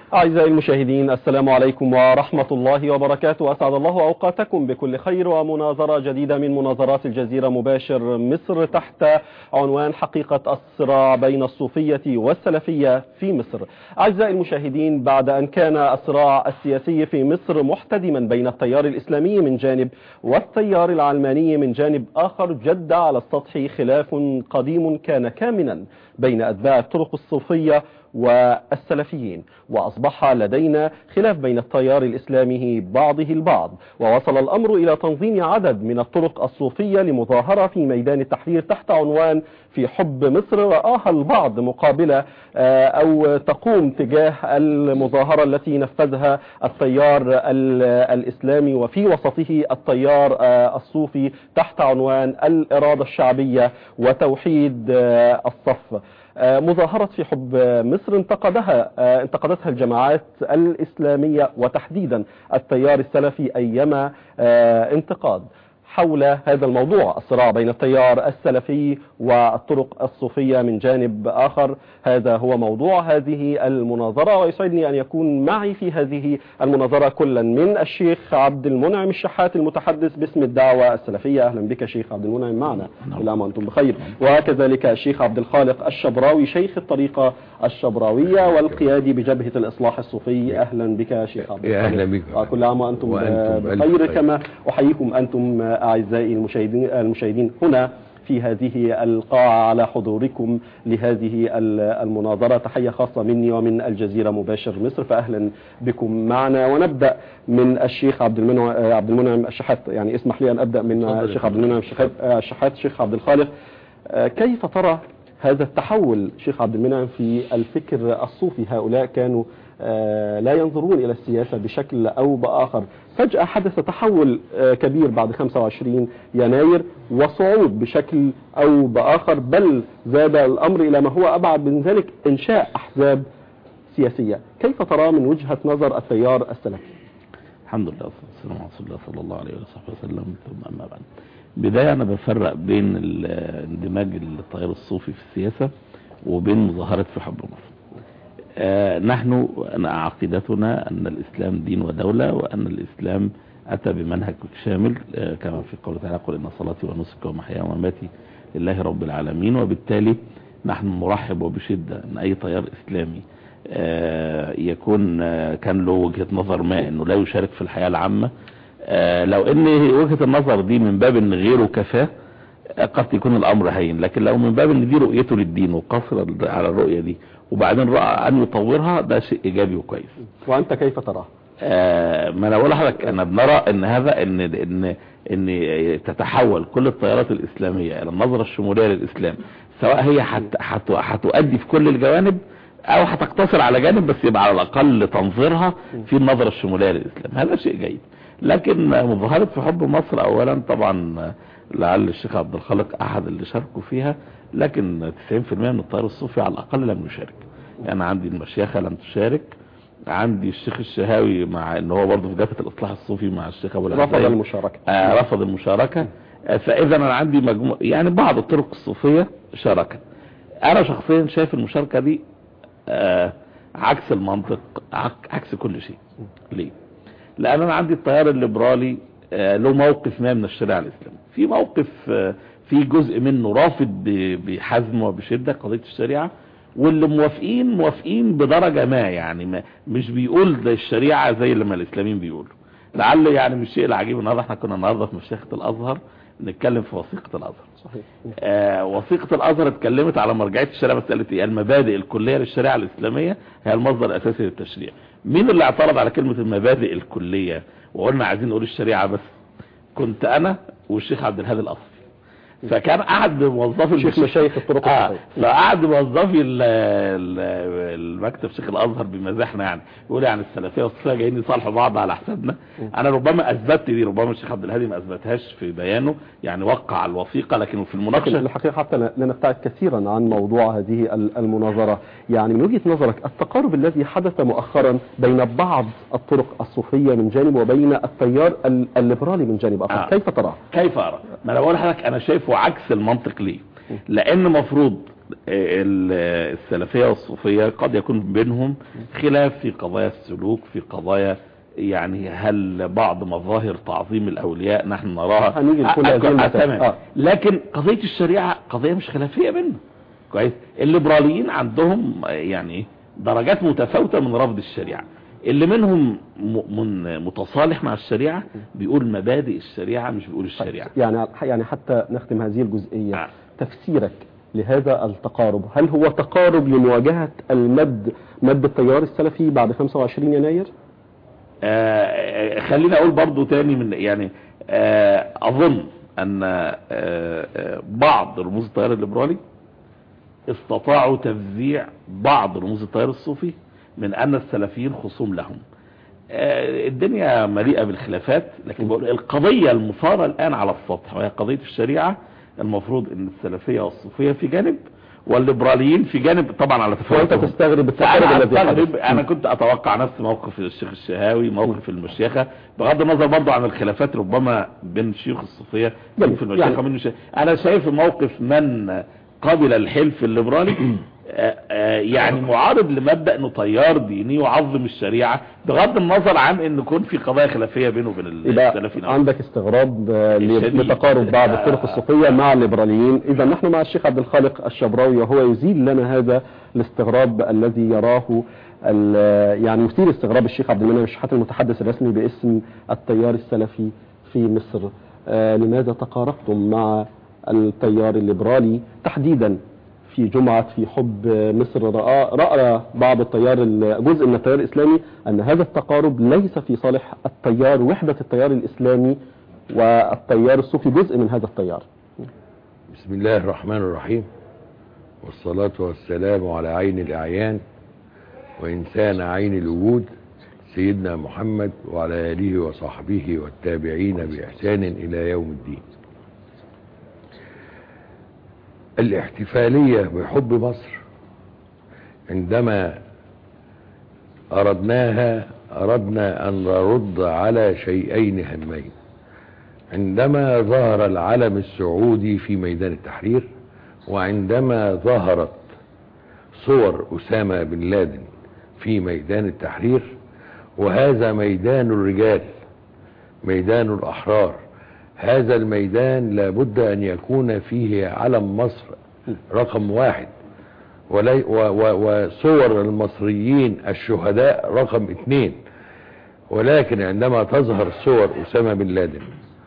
أعزائي المشاهدين السلام عليكم ورحمة الله وبركاته أسعد الله أوقاتكم بكل خير ومناظرة جديدة من مناظرات الجزيرة مباشر مصر تحت عنوان حقيقة الصراع بين الصوفية والسلفية في مصر أعزائي المشاهدين بعد أن كان الصراع السياسي في مصر محتدما بين التيار الإسلامي من جانب والتيار العلماني من جانب آخر جد على السطح خلاف قديم كان كامنا بين أتباع الطرق الصوفية والسلفيين وأصبح لدينا خلاف بين التيار الإسلامي بعضه البعض ووصل الأمر إلى تنظيم عدد من الطرق الصوفية لمظاهرة في ميدان التحرير تحت عنوان في حب مصر رآها البعض مقابلة أو تقوم تجاه المظاهرة التي نفذها التيار الإسلامي وفي وسطه التيار الصوفي تحت عنوان الإرادة الشعبية وتوحيد الصف مظاهرة في حب مصر انتقدها انتقدتها الجماعات الإسلامية وتحديدا التيار السلفي أيما انتقاد حول هذا الموضوع الصراع بين التيار السلفي والطرق الصوفية من جانب آخر هذا هو موضوع هذه المناظرة ويسعدني أن يكون معي في هذه المناظرة كلا من الشيخ عبد المنعم الشحات المتحدث باسم الدعوة السلفية أهلا بك شيخ عبد المنعم معنا كل عام وأنتم بخير وكذلك الشيخ عبد الخالق الشبراوي شيخ الطريقة الشبراوية والقيادي بجبهة الإصلاح الصوفي أهلا بك شيخ عبد الخالق أهلا بك وكل عام وأنتم, وأنتم بخير كما أحييكم أنتم أعزائي المشاهدين, المشاهدين هنا في هذه القاعة على حضوركم لهذه المناظرة تحية خاصة مني ومن الجزيرة مباشر مصر فأهلا بكم معنا ونبدأ من الشيخ عبد المنعم عبد المنعم الشحات يعني اسمح لي أن أبدأ من الشيخ عبد المنعم الشحات الشيخ عبد الخالق كيف ترى هذا التحول شيخ عبد المنعم في الفكر الصوفي هؤلاء كانوا لا ينظرون إلى السياسة بشكل أو بآخر فجأة حدث تحول كبير بعد 25 يناير وصعود بشكل أو بآخر بل زاد الأمر إلى ما هو أبعد من ذلك إنشاء أحزاب سياسية كيف ترى من وجهة نظر التيار السلفي الحمد لله والسلام على رسول الله صلى الله عليه وصحبه وسلم ثم أما بعد بداية أنا بفرق بين اندماج التيار الصوفي في السياسة وبين مظاهرة في حب مصر آه نحن عقيدتنا أن الإسلام دين ودولة وأن الإسلام أتى بمنهج شامل آه كما في قوله تعالى قل إن صلاتي ونسكي ومحياي ومماتي لله رب العالمين وبالتالي نحن نرحب وبشدة أن أي تيار إسلامي آه يكون كان له وجهة نظر ما أنه لا يشارك في الحياة العامة لو أن وجهة النظر دي من باب أن غيره كفاه قد يكون الأمر هين لكن لو من باب أن دي رؤيته للدين وقصر على الرؤية دي وبعدين رأى أن يطورها ده شيء إيجابي وكويس وأنت كيف تراه آه ما أنا بقول لحضرتك أنا بنرى أن هذا أن أن أن تتحول كل التيارات الإسلامية إلى النظرة الشمولية للإسلام سواء هي هتؤدي في كل الجوانب أو هتقتصر على جانب بس يبقى على الأقل تنظيرها في النظرة الشمولية للإسلام هذا شيء جيد لكن مظاهرة في حب مصر أولا طبعا لعل الشيخ عبد الخالق أحد اللي شاركوا فيها لكن 90% من التيار الصوفي على الأقل لم يشارك يعني عندي المشيخة لم تشارك عندي الشيخ الشهاوي مع ان هو برضه في جبهه الاصلاح الصوفي مع الشيخ ابو رفض المشاركه آه رفض المشاركه آه فاذا انا عندي مجموعه يعني بعض الطرق الصوفيه شاركت انا شخصيا شايف المشاركه دي آه عكس المنطق عكس كل شيء ليه لان انا عندي التيار الليبرالي آه له موقف ما من الشريعه الاسلاميه في موقف آه في جزء منه رافض بحزم وبشده قضيه الشريعه واللي موافقين موافقين بدرجة ما يعني ما مش بيقول ده الشريعة زي لما الاسلاميين بيقولوا لعل يعني مش الشيء العجيب النهارده احنا كنا النهارده في مشيخة الازهر نتكلم في وثيقة الازهر صحيح آه وثيقة الازهر اتكلمت على مرجعية الشريعة بس قالت ايه المبادئ الكلية للشريعة الاسلامية هي المصدر الاساسي للتشريع مين اللي اعترض على كلمة المبادئ الكلية وقلنا عايزين نقول الشريعة بس كنت انا والشيخ عبد الهادي الاصفي فكان قعد موظفي شيخ مشايخ الطرق آه فقعد موظفي المكتب شيخ الازهر بمزاحنا يعني يقول يعني السلفيه والصوفيه جايين يصالحوا بعض على حسابنا انا ربما اثبتت دي ربما الشيخ عبد الهادي ما اثبتهاش في بيانه يعني وقع الوثيقه لكن في المناقشه الحقيقه حتى لا نبتعد كثيرا عن موضوع هذه المناظره يعني من وجهه نظرك التقارب الذي حدث مؤخرا بين بعض الطرق الصوفيه من جانب وبين التيار الليبرالي من جانب اخر آه. كيف تراه كيف ارى ما انا بقول لحضرتك انا شايفه عكس المنطق ليه لان مفروض ال- السلفية والصوفية قد يكون بينهم خلاف في قضايا السلوك في قضايا يعني هل بعض مظاهر تعظيم الأولياء نحن نراها هنيجي لكل آه، هذه آه، المسائل. تمام. آه. لكن قضية الشريعة قضية مش خلافية بيننا كويس الليبراليين عندهم آه، يعني درجات متفاوتة من رفض الشريعة اللي منهم م- من متصالح مع الشريعة بيقول مبادئ الشريعة مش بيقول الشريعة يعني يعني حتى نختم هذه الجزئية آه. تفسيرك لهذا التقارب هل هو تقارب لمواجهة المد مد التيار السلفي بعد 25 يناير آه، خليني اقول برضو تاني من يعني آه، اظن ان آه، آه، بعض رموز التيار الليبرالي استطاعوا تفزيع بعض رموز التيار الصوفي من ان السلفيين خصوم لهم آه، الدنيا مليئة بالخلافات لكن بقول القضية المثارة الان على السطح وهي قضية الشريعة المفروض ان السلفية والصوفية في جانب والليبراليين في جانب طبعا على وانت تفاوتهم تستغرب التقارب فأنا الذي أستغرب حدث انا كنت اتوقع نفس موقف الشيخ الشهاوي موقف المشيخة بغض النظر برضو عن الخلافات ربما بين شيوخ الصوفية يعني- في المشيخة يعني- ومن المشيخة انا شايف موقف من قبل الحلف الليبرالي آه، آه، يعني معارض لمبدأ انه تيار ديني يعظم الشريعة بغض النظر عن ان يكون في قضايا خلافية بينه وبين يبقى السلفيين عندك استغراب آه، شديد. لتقارب بعض الطرق الصوفية مع الليبراليين اذا نحن مع الشيخ عبد الخالق الشبراوي وهو يزيل لنا هذا الاستغراب الذي يراه ال- يعني يثير استغراب الشيخ عبد المنعم الشحات المتحدث الرسمي باسم التيار السلفي في مصر آه، لماذا تقاربتم مع التيار الليبرالي تحديدا في جمعة في حب مصر رأى, رأى بعض التيار ال- جزء من التيار الإسلامي أن هذا التقارب ليس في صالح التيار وحدة التيار الإسلامي والتيار الصوفي جزء من هذا التيار بسم الله الرحمن الرحيم والصلاة والسلام على عين الأعيان وإنسان عين الوجود سيدنا محمد وعلى آله وصحبه والتابعين بإحسان إلى يوم الدين الاحتفالية بحب مصر عندما أردناها أردنا أن نرد على شيئين هامين عندما ظهر العلم السعودي في ميدان التحرير وعندما ظهرت صور أسامة بن لادن في ميدان التحرير وهذا ميدان الرجال ميدان الأحرار هذا الميدان لابد أن يكون فيه علم مصر رقم واحد ولي و و وصور المصريين الشهداء رقم اثنين ولكن عندما تظهر صور أسامة بن لادن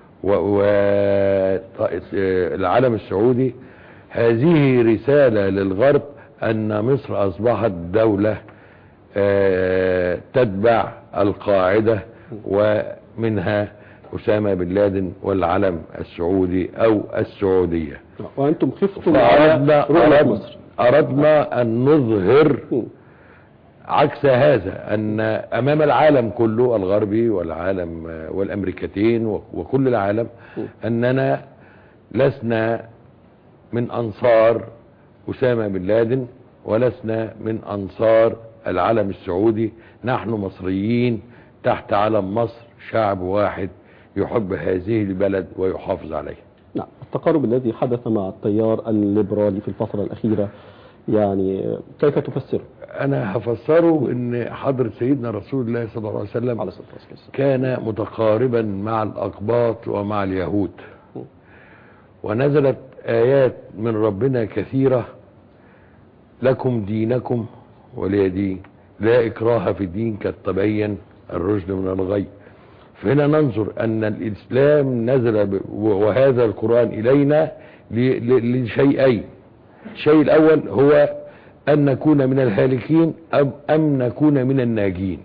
والعالم السعودي هذه رسالة للغرب أن مصر أصبحت دولة آه، تتبع القاعدة ومنها أسامة بن لادن والعلم السعودي أو السعودية وأنتم خفتم على فأردنا رؤية أردنا, مصر أردنا أن نظهر عكس هذا أن أمام العالم كله الغربي والعالم آه، والأمريكتين و- وكل العالم أننا لسنا من أنصار أسامة بن لادن ولسنا من أنصار العلم السعودي نحن مصريين تحت علم مصر شعب واحد يحب هذه البلد ويحافظ عليها نعم التقارب الذي حدث مع التيار الليبرالي في الفترة الأخيرة يعني كيف تفسره أنا هفسره أن حضرة سيدنا رسول الله صلى الله عليه وسلم على الصلاة والسلام كان متقاربا مع الأقباط ومع اليهود ونزلت آيات من ربنا كثيرة لكم دينكم ولي دين لا إكراه في الدين قد تبين الرشد من الغي فهنا ننظر أن الإسلام نزل ب- وهذا القرآن إلينا ل- ل- لشيئين الشيء الأول هو أن نكون من الهالكين أم, أم نكون من الناجين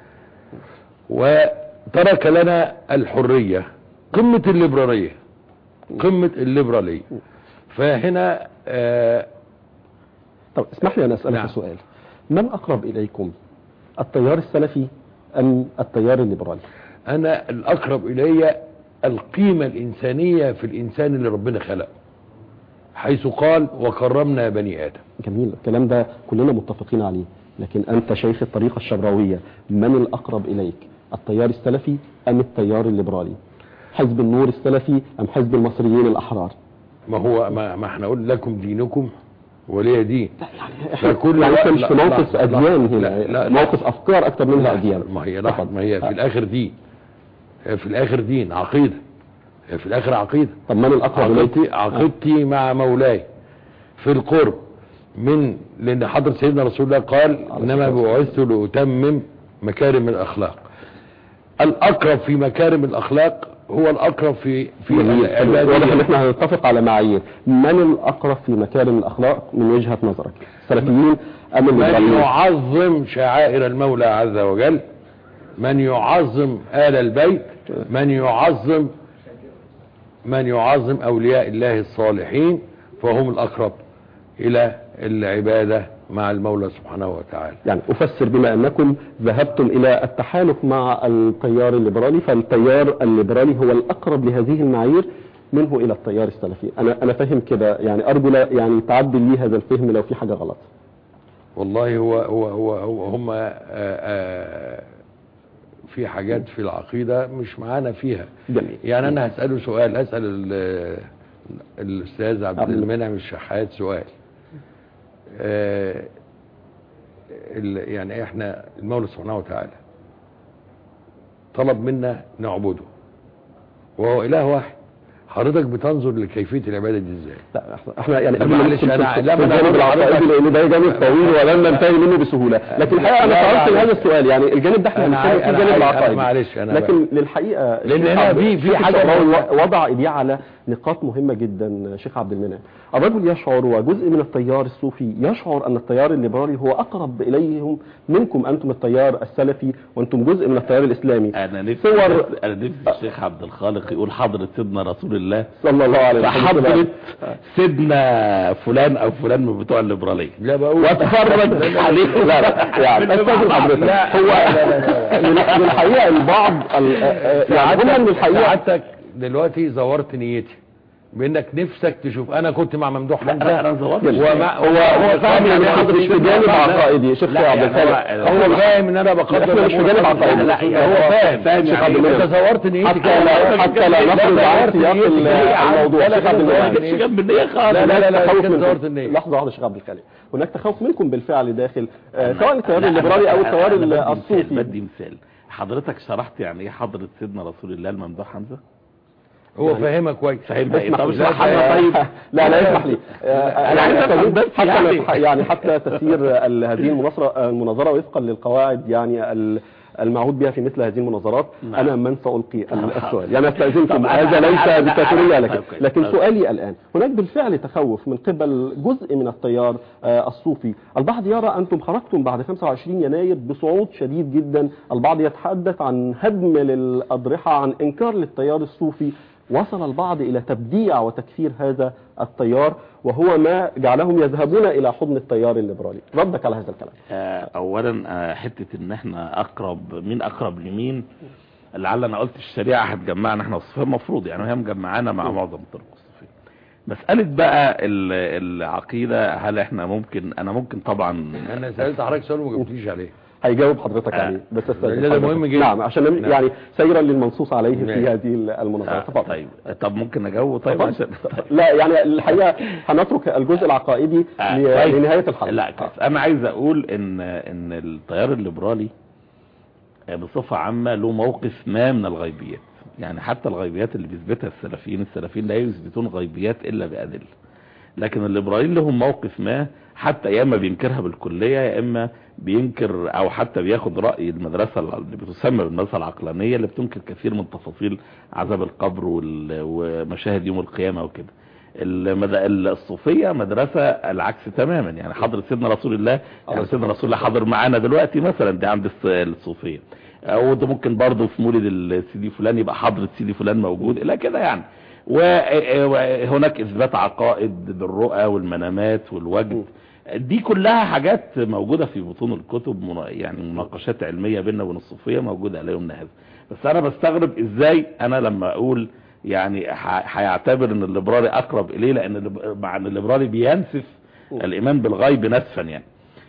وترك لنا الحرية قمة الليبرالية قمة الليبرالية فهنا آه طب اسمح لي أن أسألك نعم. سؤال من أقرب إليكم التيار السلفي أم التيار الليبرالي أنا الأقرب إلي القيمة الإنسانية في الإنسان اللي ربنا خلقه حيث قال وكرمنا بني آدم جميل الكلام ده كلنا متفقين عليه لكن أنت شيخ الطريقة الشبراوية من الأقرب إليك التيار السلفي أم التيار الليبرالي حزب النور السلفي أم حزب المصريين الأحرار ما هو ما, ما احنا قلنا لكم دينكم وليا دين احنا فكل يعني وقت- احنا مش في لا- موقف لا- اديان لا- هنا لا- لا. موقف افكار اكتر منها لا، اديان ما هي لحظة ما هي في الاخر دين هي في الاخر دين عقيدة هي في الاخر عقيدة طب من الاقرب اليك عقيدتي, عقيدتي مع مولاي في القرب من لان حضرة سيدنا رسول الله قال انما بعثت لاتمم مكارم الاخلاق الاقرب في مكارم الاخلاق هو الاقرب في في جميل. واضح ان العبادية احنا هنتفق على معايير من الاقرب في مكارم الاخلاق من وجهة نظرك السلفيين ام من الليبراليين يعظم شعائر المولى عز وجل من يعظم آل البيت من يعظم من يعظم أولياء الله الصالحين فهم الأقرب إلى العبادة مع المولى سبحانه وتعالى يعني افسر بما انكم ذهبتم الى التحالف مع التيار الليبرالي فالتيار الليبرالي هو الاقرب لهذه المعايير منه الى التيار السلفي انا انا فاهم كده يعني ارجو لا يعني تعدل لي هذا الفهم لو في حاجه غلط والله هو هو هو, هو هم آآ آآ في حاجات في العقيدة مش معانا فيها جميل يعني انا هسأله سؤال اسأل ال- الاستاذ عبد عبد المنعم الشحات سؤال آه، ال- يعني احنا المولى سبحانه وتعالى طلب منا نعبده وهو اله واحد حضرتك بتنظر لكيفية العبادة دي ازاي لا احنا يعني لا، قبل ما معلش، ندخل أنا- في لا، ما أنا الجانب هقول العقائدي لحضرتك- لان ده جانب طويل ولن ننتهي منه بسهوله لكن الحقيقه انا لا، سالت معلش. هذا السؤال يعني الجانب ده احنا أنا هنتكلم فيه عايز- أنا الجانب عايز- العقائدي أنا معلش، أنا لكن للحقيقه لأن الشيخ هنا عبد- في- في الشيخ حاجة الشعراوي مهمة. وضع ايديه على نقاط مهمه جدا شيخ عبد المنعم الرجل يشعر وجزء من التيار الصوفي يشعر ان التيار الليبرالي هو اقرب اليهم منكم انتم التيار السلفي وانتم جزء من التيار الاسلامي انا نفسي صور- انا نفسي الشيخ عبد الخالق يقول حضرة سيدنا رسول الله صلى الله عليه فحضرة سيدنا فلان او فلان من بتوع الليبرالية لا بقول واتفرج عليه لا لا يعني استاذن حضرتك لا، هو لا، لا، لا، لا. من من الحقيقه البعض ال- آه، يعني هم من الحقيقه سعادتك دلوقتي زورت نيتي بانك نفسك تشوف انا كنت مع ممدوح لا، حمزه انا زورت ومع هو هو فاهم ان حضرتك مش في جانب عقائدي شيخ لا، عبد يعني هو- الخالق هو فاهم ان انا بقدر احنا مش في جانب عقائدي لا، يعني هو فاهم فاهم شيخ يعني عبد إيه؟ المنعم. انت زورت نيتي حتى كده. لا حتى لا نخرج عن زورت سياق نيتي ال- كده. الموضوع لا، شيخ لا، عبد لا، المنعم ما جتش جنب النية خالص لا، لا، لا، لا، تخوف كده منكم. زورت النية. لحظه واحده يا شيخ عبد الخالق هناك تخوف منكم بالفعل داخل آه، سواء التيار الليبرالي او التيار أنا بدي مثال- الصوفي بدي مثال حضرتك شرحت يعني ايه حضرة سيدنا رسول الله الممدوح حمزة هو فاهمها كويس فاهمها ايه اسمح طب لي. اشرحها لنا طيب لا لا اسمح لي أنا عايز أفهم بس حتى يعني. نت- يعني حتى تسير ال- هذه المناظرة المناظرة وفقا للقواعد يعني ال- المعهود بها في مثل هذه المناظرات نعم. انا من سألقي ال- طب السؤال يعني استاذنكم طب أنا- هذا أنا- ليس أنا- ديكتاتورية أنا- لكن طيب كويس. لكن طيب. سؤالي الآن هناك بالفعل تخوف من قبل جزء من التيار آه، الصوفي البعض يرى أنتم خرجتم بعد 25 يناير بصعود شديد جدا البعض يتحدث عن هدم للأضرحة عن إنكار للتيار الصوفي وصل البعض إلى تبديع وتكفير هذا التيار وهو ما جعلهم يذهبون إلى حضن التيار الليبرالي ردك على هذا الكلام آه، اولا آه، حتة ان احنا اقرب مين اقرب لمين لعل انا قلت الشريعة هتجمعنا احنا الصوفية المفروض يعني هي مجمعانا مع معظم الطرق الصوفية مسألة بقى ال- العقيدة هل احنا ممكن انا ممكن طبعا انا سالت حضرتك سؤال وما جبتيش عليه هيجاوب حضرتك آه. عليه بس استاذن ده حضرتك. مهم جدا. نعم عشان نعم. يعني سيرا للمنصوص عليه في ماشي. هذه المناظرة آه، تفضل. طيب طب ممكن اجاوب طيب تفضل. عشان لا يعني الحقيقة هنترك الجزء العقائدي آه، ل- كويس. لنهاية الحلقة لا كويس انا عايز اقول ان ان التيار الليبرالي آه، بصفة عامة له موقف ما من الغيبيات يعني حتى الغيبيات اللي بيثبتها السلفيين السلفيين لا يثبتون غيبيات الا بأدلة لكن الليبراليين لهم موقف ما حتى يا اما بينكرها بالكلية يا اما بينكر او حتى بياخد رأي المدرسة اللي بتسمى بالمدرسة العقلانية اللي بتنكر كثير من تفاصيل عذاب القبر وال- ومشاهد يوم القيامة وكده المد... الصوفية مدرسة العكس تماما يعني حضر سيدنا رسول الله يعني سيدنا رسول الله حاضر معانا دلوقتي مثلا دي عند الص- الصوفية او ده ممكن برضه في مولد السيدي فلان يبقى حضرة سيدي فلان موجود الى كده يعني و- وهناك اثبات عقائد بالرؤى والمنامات والوجد دي كلها حاجات موجودة في بطون الكتب منا- يعني مناقشات علمية بيننا وبين الصوفية موجودة على يومنا هذا بس انا بستغرب ازاي انا لما اقول يعني ح- هيعتبر ان الليبرالي اقرب اليه لان الليب- مع ان الليبرالي بينسف الايمان بالغيب نسفا يعني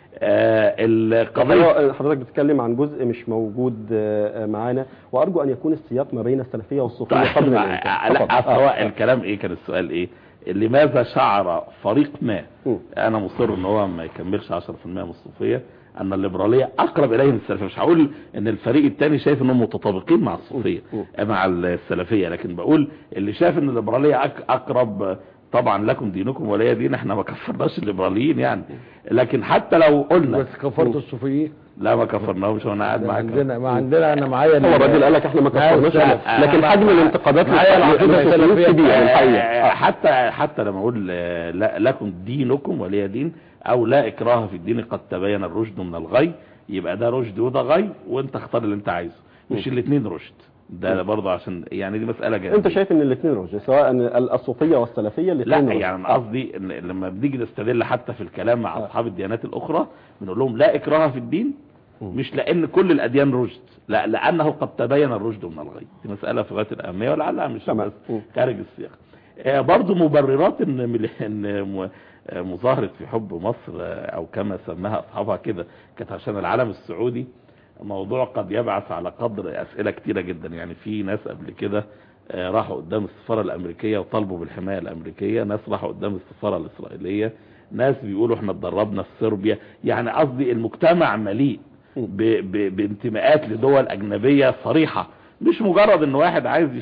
آه القضية حضرتك حضرتك بتتكلم عن جزء مش موجود آه، معانا وارجو ان يكون السياق ما بين السلفيه والصوفيه قدر الامكان لا فقط. أصل هو آه. الكلام ايه كان السؤال ايه لماذا شعر فريق ما م. انا مصر ان هو ما يكملش 10% من الصوفيه ان الليبراليه اقرب اليه من السلفيه مش هقول ان الفريق الثاني شايف انهم متطابقين مع الصوفيه م. مع السلفيه لكن بقول اللي شايف ان الليبراليه أق- اقرب طبعا لكم دينكم ولي دين احنا ما كفرناش الليبراليين يعني لكن حتى لو قلنا بس كفرت الصوفيين لا ما كفرناهمش وانا قاعد ده معاك عندنا ما عندنا انا معايا هو الراجل قال لك احنا ما كفرناش لا، لكن حجم الانتقادات معايا العقيدة للصوفيين السلفية. كبير الحقيقه آه، حتى حتى لما اقول آه، لا لكم دينكم ولي دين او لا اكراه في الدين قد تبين الرشد من الغي يبقى ده رشد وده غي وانت اختار اللي انت عايزه مش الاثنين رشد ده برضه عشان يعني دي مساله جانبيه انت شايف ان الاثنين رشد سواء الصوفيه والسلفيه لا الاثنين رشد. يعني انا قصدي ان لما بنيجي نستدل حتى في الكلام مع اصحاب الديانات الاخرى بنقول لهم لا اكراه في الدين مش لان كل الاديان رشد لا لانه قد تبين الرشد من الغي دي مساله في غايه الاهميه ولعلها مش تمام. بس خارج السياق آه، برضو مبررات ان مل- ان م- آه، مظاهره في حب مصر آه، او كما سماها اصحابها كده كانت عشان العالم السعودي موضوع قد يبعث على قدر اسئله كتيره جدا يعني في ناس قبل كده آه، راحوا قدام السفاره الامريكيه وطالبوا بالحمايه الامريكيه ناس راحوا قدام السفاره الاسرائيليه ناس بيقولوا احنا اتدربنا في صربيا يعني قصدي المجتمع مليء ب- ب- بانتماءات لدول اجنبيه صريحه مش مجرد ان واحد عايز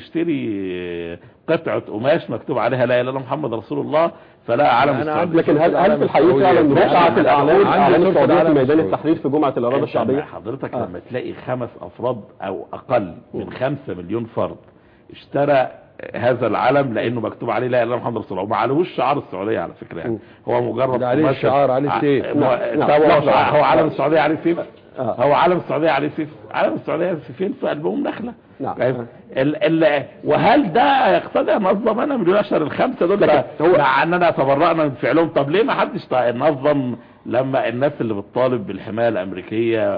يشتري قطعه قماش مكتوب عليها لا اله الا الله محمد رسول الله فلا علم أنا السعودية. عندي لكن هل هل في الحقيقه السعودية. فعلا لا، وقعت أنا- الاعلام عندي اعلام صورة السعوديه في العالم ميدان السعودي. التحرير في جمعه الاراده أنت الشعبيه حضرتك آه. لما تلاقي خمس افراد او اقل من خمسة مليون فرد اشترى هذا العلم لانه مكتوب عليه لا اله الا الله محمد رسول الله وما عليهوش شعار السعوديه على فكره يعني هو مجرد ده عليه قماشة- الشعار، عليه ع- سيف. ما- نعم، نعم. طب هو لحظة واحدة. هو علم السعوديه عليه سيف آه. هو علم السعوديه عليه سيف علم السعوديه سيفين في قلبهم نخله نعم. فاهم؟ ال ال وهل ده يقتضي ان انظم انا من اشهر الخمسه دول لكن هو مع اننا تبرأنا من فعلهم طب ليه ما حدش تا- نظم لما الناس اللي بتطالب بالحمايه الامريكيه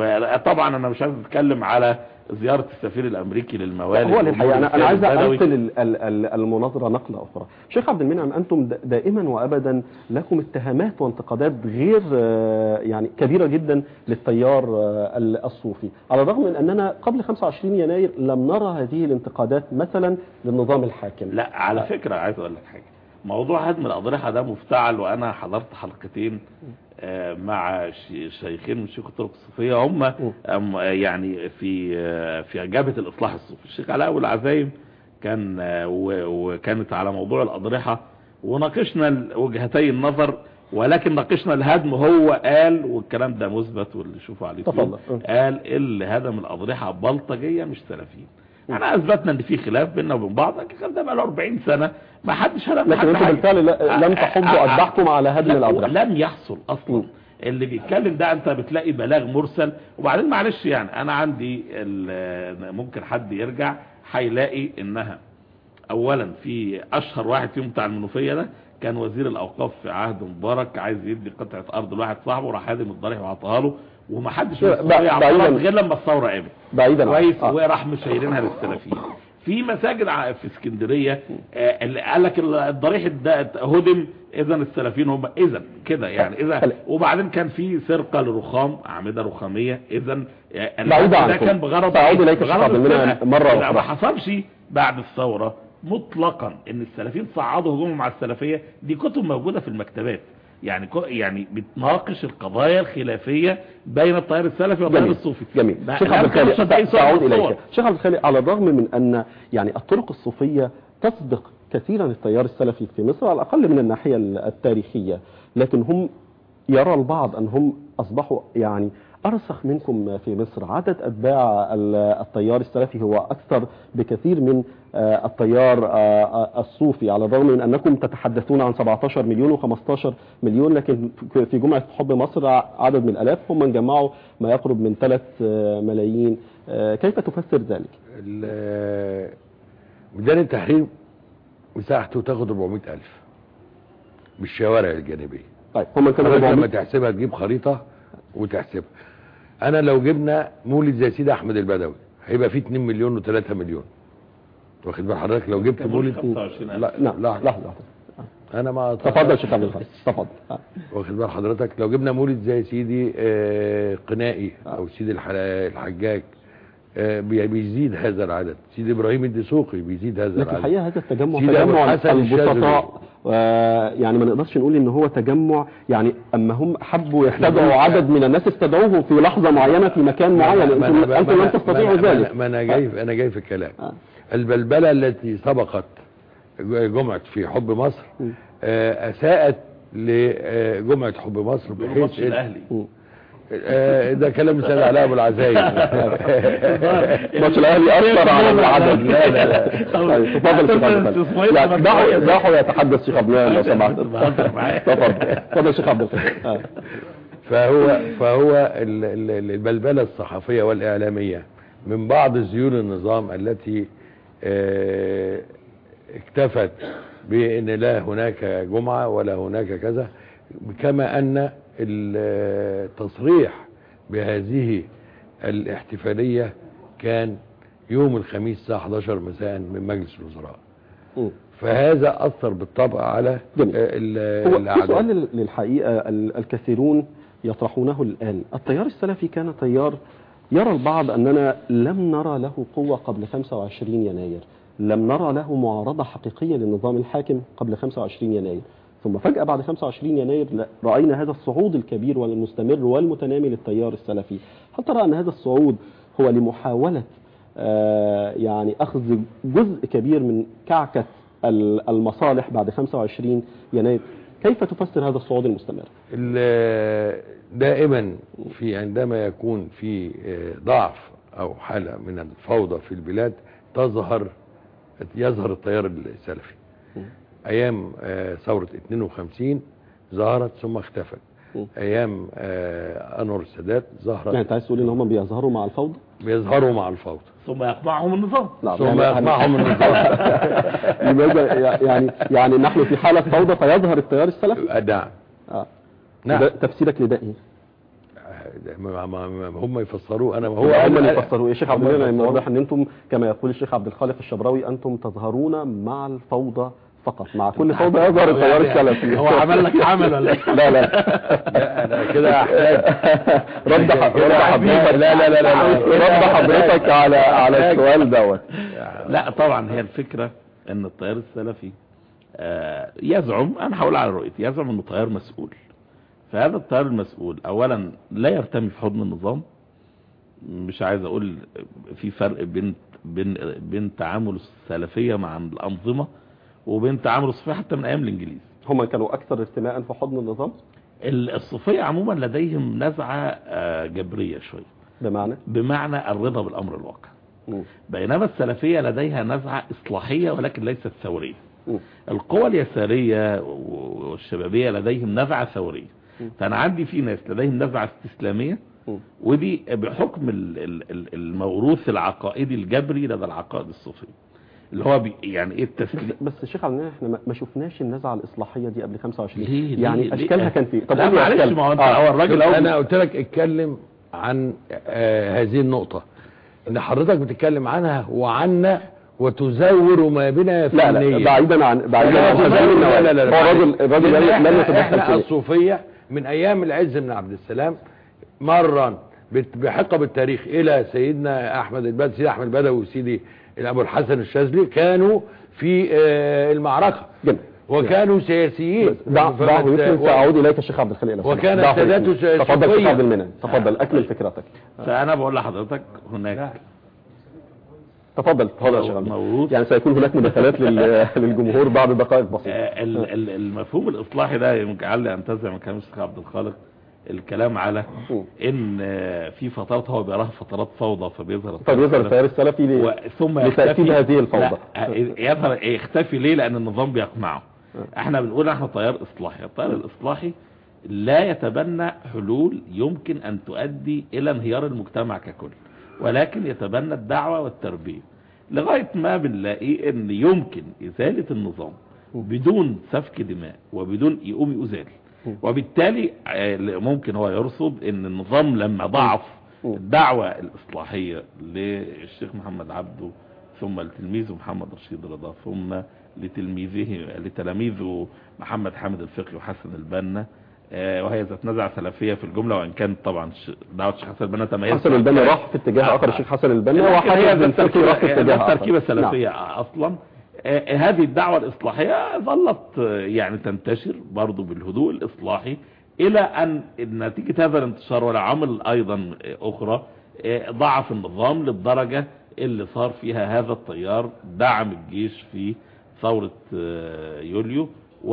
وطبعا انا مش عايز اتكلم على زياره السفير الامريكي للموالد هو الحقيقه انا انا عايز البدوي. انقل ال- ال- ال- المناظره نقله اخرى شيخ عبد المنعم انتم د- دائما وابدا لكم اتهامات وانتقادات غير آه، يعني كبيره جدا للتيار آه، ال- الصوفي على الرغم من اننا قبل 25 يناير لم نرى هذه الانتقادات مثلا للنظام الحاكم لا على فكرة عايز اقول لك حاجة موضوع هدم الاضرحة ده مفتعل وانا حضرت حلقتين آه، مع ش- شيخين من شيوخ الطرق الصوفية هم أم- يعني في آه، في اجابة الاصلاح الصوفي الشيخ علاء ابو العزايم كان آه، و- وكانت على موضوع الاضرحة وناقشنا ال- وجهتي النظر ولكن ناقشنا الهدم هو قال والكلام ده مثبت واللي يشوفه على اليوتيوب تفضل. قال اللي هدم الاضرحة بلطجية مش سلفيين احنا اثبتنا ان في خلاف بيننا وبين بعض لكن الخلاف ده بقى له 40 سنه ما حدش هدم لكن حد انتم حاجة. بالفعل لا- لم آه، تحضوا آه، آه، اذبحتم على هدم لا، الاضرحه لم يحصل اصلا م. اللي بيتكلم ده انت بتلاقي بلاغ مرسل وبعدين معلش يعني انا عندي ال- ممكن حد يرجع هيلاقي انها اولا في اشهر واحد فيهم بتاع المنوفيه ده كان وزير الاوقاف في عهد مبارك عايز يدي قطعه ارض لواحد صاحبه راح هادم الضريح وعطاها له ومحدش من ب- الصوفية عطاها بعيداً- غير لما الثوره قامت بعيدا عن- كويس آه. وراح مشيرينها للسلفيين في مساجد ع- في اسكندريه آه، اللي قال لك ال- الضريح ده هدم اذا السلفيين هم اذا كده يعني اذا خلي- وبعدين كان في سرقه للرخام اعمده رخاميه اذا بعيد ده عنكم. كان بغرض سأعود إيه؟ إليك يا شيخ بغرض عبد المنعم السرقة. مرة لا، أخرى. ما حصلش بعد الثوره مطلقا ان السلفيين صعدوا هجومهم على السلفيه دي كتب موجوده في المكتبات يعني كو يعني بتناقش القضايا الخلافيه بين التيار السلفي والتيار جميل الصوفي جميل ما- شيخ لا عبد يمكن الخالق تصدقي صور سأعود من الصور. إليك شيخ عبد الخالق على الرغم من أن يعني الطرق الصوفية تسبق كثيرا التيار السلفي في مصر على الأقل من الناحية التاريخية لكن هم يرى البعض أنهم أصبحوا يعني أرسخ منكم في مصر عدد أتباع ال- التيار السلفي هو أكثر بكثير من آه، التيار آه، آه، الصوفي على الرغم من أنكم تتحدثون عن 17 مليون و15 مليون لكن في جمعة حب مصر عدد من الألاف هم جمعوا ما يقرب من 3 ملايين آه، كيف تفسر ذلك؟ ال- ميدان التحرير مساحته تاخد 400 ألف بالشوارع الجانبية طيب هم كانوا حضرتك لما 400 تحسبها تجيب خريطة وتحسبها أنا لو جبنا مولد زي سيدي أحمد البدوي هيبقى فيه 2 مليون و3 مليون واخد بال حضرتك لو جبت مولد 25,000. لا نعم لا لحظة لحظة أنا ما تفضل شيخ عبد الخالق تفضل آه. واخد بال حضرتك لو جبنا مولد زي سيدي آه، قنائي او سيدي الح- الحجاج آه، بي- بيزيد هذا العدد سيدي ابراهيم الدسوقي بيزيد هذا لكن العدد الحقيقة هذا التجمع سيدي أبو تجمع الحسن الشاذلي. البسطاء يعني ما نقدرش نقول ان هو تجمع يعني اما هم حبوا يستدعوا عدد من الناس استدعوهم في لحظه معينه في مكان معين ما انتم أنا- انتم ما لم أنا- تستطيعوا ما أنا- ذلك ما انا جاي انا جاي في الكلام آه. البلبله التي سبقت جمعه في حب مصر م. آه، اساءت لجمعه حب مصر بيقولوا بحيث ماتش إن- الاهلي آه، ده كلام سيد علاء ابو العزايز ماتش الاهلي اثر على العدد لا لا لا طيب، تفضل يا شيخ عبد الخالق. لا، دعوا دعوا يتحدث شيخ عبد الله لو سمحت تفضل تفضل شيخ عبد الخالق آه. فهو فهو ال- ال- ال- البلبله الصحفيه والاعلاميه من بعض زيون النظام التي آه، اكتفت بان لا هناك جمعه ولا هناك كذا كما ان التصريح بهذه الاحتفاليه كان يوم الخميس الساعه 11 مساء من مجلس الوزراء م. فهذا اثر بالطبع على جميل. آه، ال- هو في الاعداد سؤال لل- للحقيقة ال- الكثيرون يطرحونه الآن التيار السلفي كان تيار يرى البعض أننا لم نرى له قوة قبل 25 يناير لم نرى له معارضة حقيقية للنظام الحاكم قبل 25 يناير ثم فجأة بعد 25 يناير لا- رأينا هذا الصعود الكبير والمستمر والمتنامي للتيار السلفي هل ترى أن هذا الصعود هو لمحاولة آه، يعني أخذ جزء كبير من كعكة ال- المصالح بعد 25 يناير كيف تفسر هذا الصعود المستمر ال- دائما في عندما يكون في آه، ضعف او حالة من الفوضى في البلاد تظهر يظهر التيار السلفي م. ايام آه، ثورة 52 ظهرت ثم اختفت م. ايام آه، انور السادات يعني ظهرت انت عايز تقول ان هم بيظهروا مع الفوضى بيظهروا مع الفوضى ثم يقمعهم النظام لا ثم يعني- يقمعهم النظام لماذا يعني يعني نحن في حالة فوضى فيظهر التيار السلفي آه، نعم آه. نعم ده تفسيرك لده ايه ما- ما- ما- هم يفسروه انا هو هم اللي يفسروا ايه شيخ عبد هم الله لان يفسروه. واضح ان انتم كما يقول الشيخ عبد الخالق الشبراوي انتم تظهرون مع الفوضى فقط مع كل فوضى يظهر التيار السلفي هو عمل لك عمل ولا إيه؟ لا لا لا انا كده احتاج رد ح- رد حضرتك لا لا لا لا رد حضرتك على على السؤال دوت لا طبعا هي الفكرة ان التيار السلفي آه، يزعم انا هقول على رؤيتي يزعم انه تيار مسؤول فهذا التيار المسؤول اولا لا يرتمي في حضن النظام مش عايز اقول في فرق بين بين بين تعامل السلفية مع الانظمة وبين تعامل الصوفية حتى من ايام الانجليز هم كانوا اكثر ارتماء في حضن النظام ال- الصوفية عموما لديهم نزعة آه، جبرية شوية بمعنى بمعنى الرضا بالامر الواقع مم. بينما السلفية لديها نزعة إصلاحية ولكن ليست ثورية مم. القوى اليسارية والشبابية لديهم نزعة ثورية مم. فأنا عندي في ناس لديهم نزعة استسلامية مم. ودي بحكم ال- ال- ال- الموروث العقائدي الجبري لدى العقائد الصوفية اللي هو بي يعني ايه التسليم بس الشيخ عبد المنعم احنا ما- ما شفناش النزعه الاصلاحيه دي قبل 25 ليه- ليه- يعني ليه؟ اشكالها كان في لا قول لي معلش أشكال. ما هو انت آه. هو الراجل انا قلت لك اتكلم عن آه هذه النقطة ان حضرتك بتتكلم عنها وعنا وتزور ما بنا لا لا فنيا بعيدا عن بعيدا عن لا هذه النوعية. لا لا لا هو الراجل الراجل لأن لم احنا, لم احنا يتدخل فيه الصوفية من ايام العز بن عبد السلام مرا بت- بحقب التاريخ الى سيدنا احمد البدوي سيدي احمد البدوي وسيدي ابو الحسن الشاذلي كانوا في آه المعركة جميل وكانوا سياسيين دع فما دعه ت- يكمل و- سأعود إليك الشيخ عبد الخليل لو سمحت. وكان دعه السادات يكمل. س- تفضل صوفيا. شيخ عبد المنعم تفضل أكمل فكرتك فأنا بقول لحضرتك هناك تفضل تفضل يا شيخ عبد موروث يعني سيكون هناك مداخلات لل- للجمهور بعد دقائق بسيطة آه، ال- ال- المفهوم الاصلاحي ده يجعلني انتزع من كلام الشيخ عبد الخالق الكلام على مم. ان آه، في فترات هو بيراها فترات فوضى فبيظهر فبيظهر التيار السلفي ل- و- ثم لتأكيد يختفي هذه الفوضى. لا، آه، يظهر يختفي ليه لان النظام بيقمعه احنا بنقول احنا تيار اصلاحي التيار الاصلاحي لا يتبنى حلول يمكن ان تؤدي الى انهيار المجتمع ككل ولكن يتبنى الدعوة والتربية لغاية ما بنلاقي ان يمكن ازالة النظام بدون سفك دماء وبدون يقوم يزال وبالتالي آه، ممكن هو يرصد ان النظام لما ضعف الدعوة الاصلاحية للشيخ محمد عبده ثم لتلميذه محمد رشيد رضا ثم لتلميذه لتلاميذه محمد حامد الفقي وحسن البنا آه، وهي ذات نزعة سلفية في الجملة وان كانت طبعا ش- دعوة الشيخ حسن البنا تميز حسن البنا راح في اتجاه آخر الشيخ حسن البنا لكن هي وحسن ذات الفقي راح في تركيبة اتجاه ذات آخر تركيبة نعم. سلفية اصلا آه، هذه الدعوة الإصلاحية ظلت آه، يعني تنتشر برضو بالهدوء الإصلاحي إلى أن نتيجة هذا الانتشار والعمل أيضا أخرى آه، ضعف النظام للدرجة اللي صار فيها هذا التيار دعم الجيش في ثورة آه، يوليو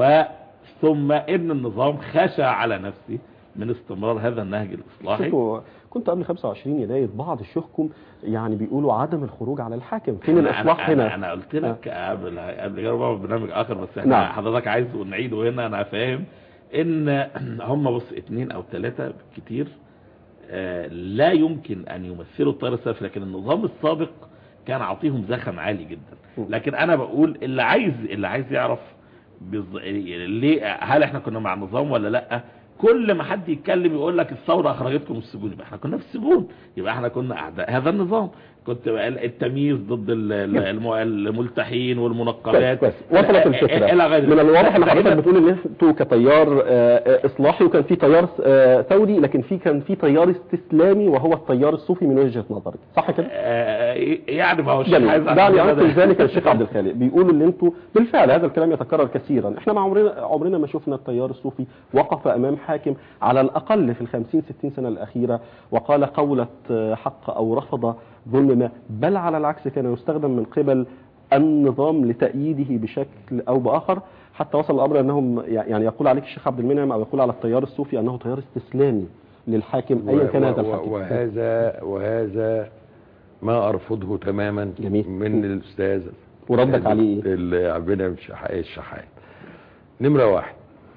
وثم ان النظام خشى على نفسه من استمرار هذا النهج الإصلاحي شوفوا كنت قبل 25 يناير بعض الشهكم يعني بيقولوا عدم الخروج على الحاكم فين أنا- الاصلاح أنا, هنا أنا, انا قلت لك قبل قبل كده بقى برنامج اخر بس احنا نعم. حضرتك عايز نعيده هنا انا فاهم ان هم بص اتنين او ثلاثة كتير آه، لا يمكن ان يمثلوا الطيار السلفي لكن النظام السابق كان عطيهم زخم عالي جدا لكن انا بقول اللي عايز اللي عايز يعرف بالظ- ليه هل احنا كنا مع النظام ولا لا كل ما حد يتكلم يقول لك الثوره اخرجتكم من السجون يبقى احنا كنا في السجون يبقى احنا كنا اعداء هذا النظام كنت بقى التمييز ضد ال- ال- الم- الملتحين كويس والمنقبات كويس وصلت الفكرة الى غير من الواضح ان لا، حضرتك هنا- بتقول ان انتوا كتيار آه، آه، اصلاحي وكان في تيار آه، ثوري لكن في كان في تيار استسلامي وهو التيار الصوفي من وجهة نظرك صح كده؟ آه، يعني ما هو الشيخ جميل عايز دعني أعمل انقل كده. ذلك للشيخ عبد الخالق بيقولوا ان انتوا بالفعل هذا الكلام يتكرر كثيرا احنا ما عمرنا عمرنا ما شفنا التيار الصوفي وقف امام حاكم على الاقل في الخمسين ستين سنه الاخيره وقال قوله آه، حق او رفض ظلم ما بل على العكس كان يستخدم من قبل النظام لتأييده بشكل او باخر حتى وصل الامر انهم يعني يقول عليك الشيخ عبد المنعم او يقول على التيار الصوفي انه تيار استسلامي للحاكم ايا كان هذا و- و- الحاكم وهذا وهذا ما ارفضه تماما جميل. من الاستاذ وردك عليه ايه؟ اللي عبنا الشحات الشحات نمرة واحد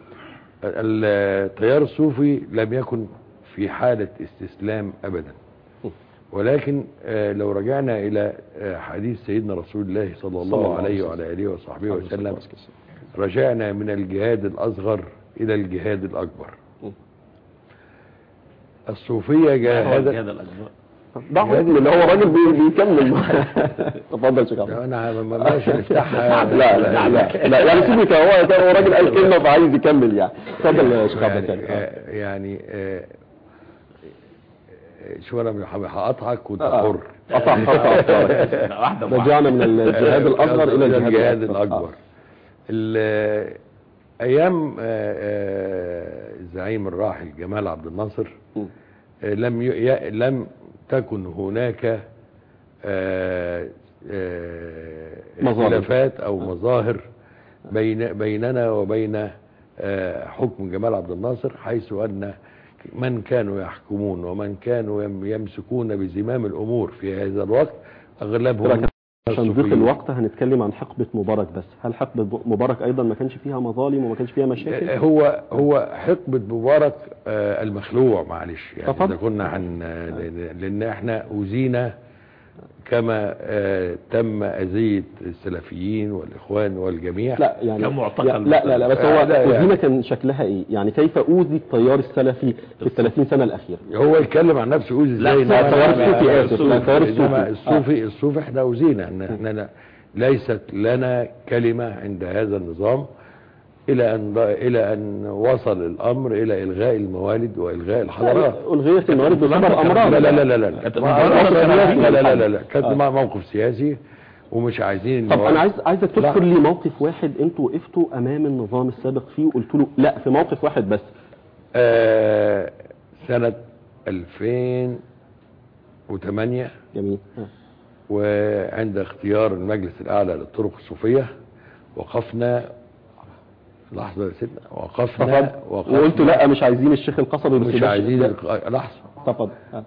التيار الصوفي لم يكن في حالة استسلام ابدا ولكن آه، لو رجعنا الى آه، حديث سيدنا رسول الله صلى صلى الله الله عليه عليه وسلم. وعلى اله وصحبه وسلم رجعنا من الجهاد الاصغر الى الجهاد الاكبر م. الصوفية هو جاهدت الجهاد الأكبر. ده حكم اللي هو راجل بي- بيكمل تفضل شيخ عبد انا ما- ما ماشي نفتحها لا لا لا لا يعني سيبك هو كان هو راجل قال كلمه فعايز يكمل يعني اتفضل يا شيخ عبد يعني, الخالق آه، يعني آه، آه، شو انا هقطعك وانت آه. حر قطع قطع لا، واحدة بواحدة. رجعنا من الجهاد الاصغر الى الجهاد الجهاد الاكبر الاكبر ال- ايام آه، آه، الزعيم الراحل جمال عبد الناصر م. آه، لم ي... ي- لم تكن هناك آه، آه، مظاهر. اختلافات او مظاهر بين بيننا وبين آه، حكم جمال عبد الناصر حيث ان من كانوا يحكمون ومن كانوا يم- يمسكون بزمام الامور في هذا الوقت اغلبهم لكن عشان ضيق الصوفيين. الوقت هنتكلم عن حقبه مبارك بس هل حقبه مبارك ايضا ما كانش فيها مظالم وما كانش فيها مشاكل هو هو حقبة مبارك آه، المخلوع معلش يعني تفضل. اذا كنا عن لان احنا اوذينا كما آه، تم اذية السلفيين والاخوان والجميع لا يعني كان معتقل يا- لا لا لا بس آه، هو لا، يعني. أذينا كان شكلها ايه يعني كيف اوذي التيار السلفي في ال 30 سنه الاخيره هو يتكلم عن نفسه اوذي لا، ازاي التيار إنما- الصوفي آسف، لا، التيار إنما الصوفي. الصوفي الصوفي احنا اوذينا ان احنا لا- ليست لنا كلمة عند هذا النظام الى ان الى ان وصل الامر الى الغاء الموالد والغاء الحضارات الغيت الموارد بسبب امراض لا لا لا لا لا كانت ما- المبادرة موقف كان سياسي. لا لا لا عايزين لا لا كانت آه. مع موقف سياسي ومش عايزين طب انا عايز عايزك لا. تذكر لي موقف واحد انتوا وقفتوا امام النظام السابق فيه وقلت له لا في موقف واحد بس آه سنة 2008 جميل ها. وعند اختيار المجلس الأعلى للطرق الصوفية وقفنا لحظة يا سيدنا وقفنا تفضل وقفنا وقلت لا مش عايزين الشيخ القصبي بس مش ده- عايزين ده- الق- لحظة تفضل ها.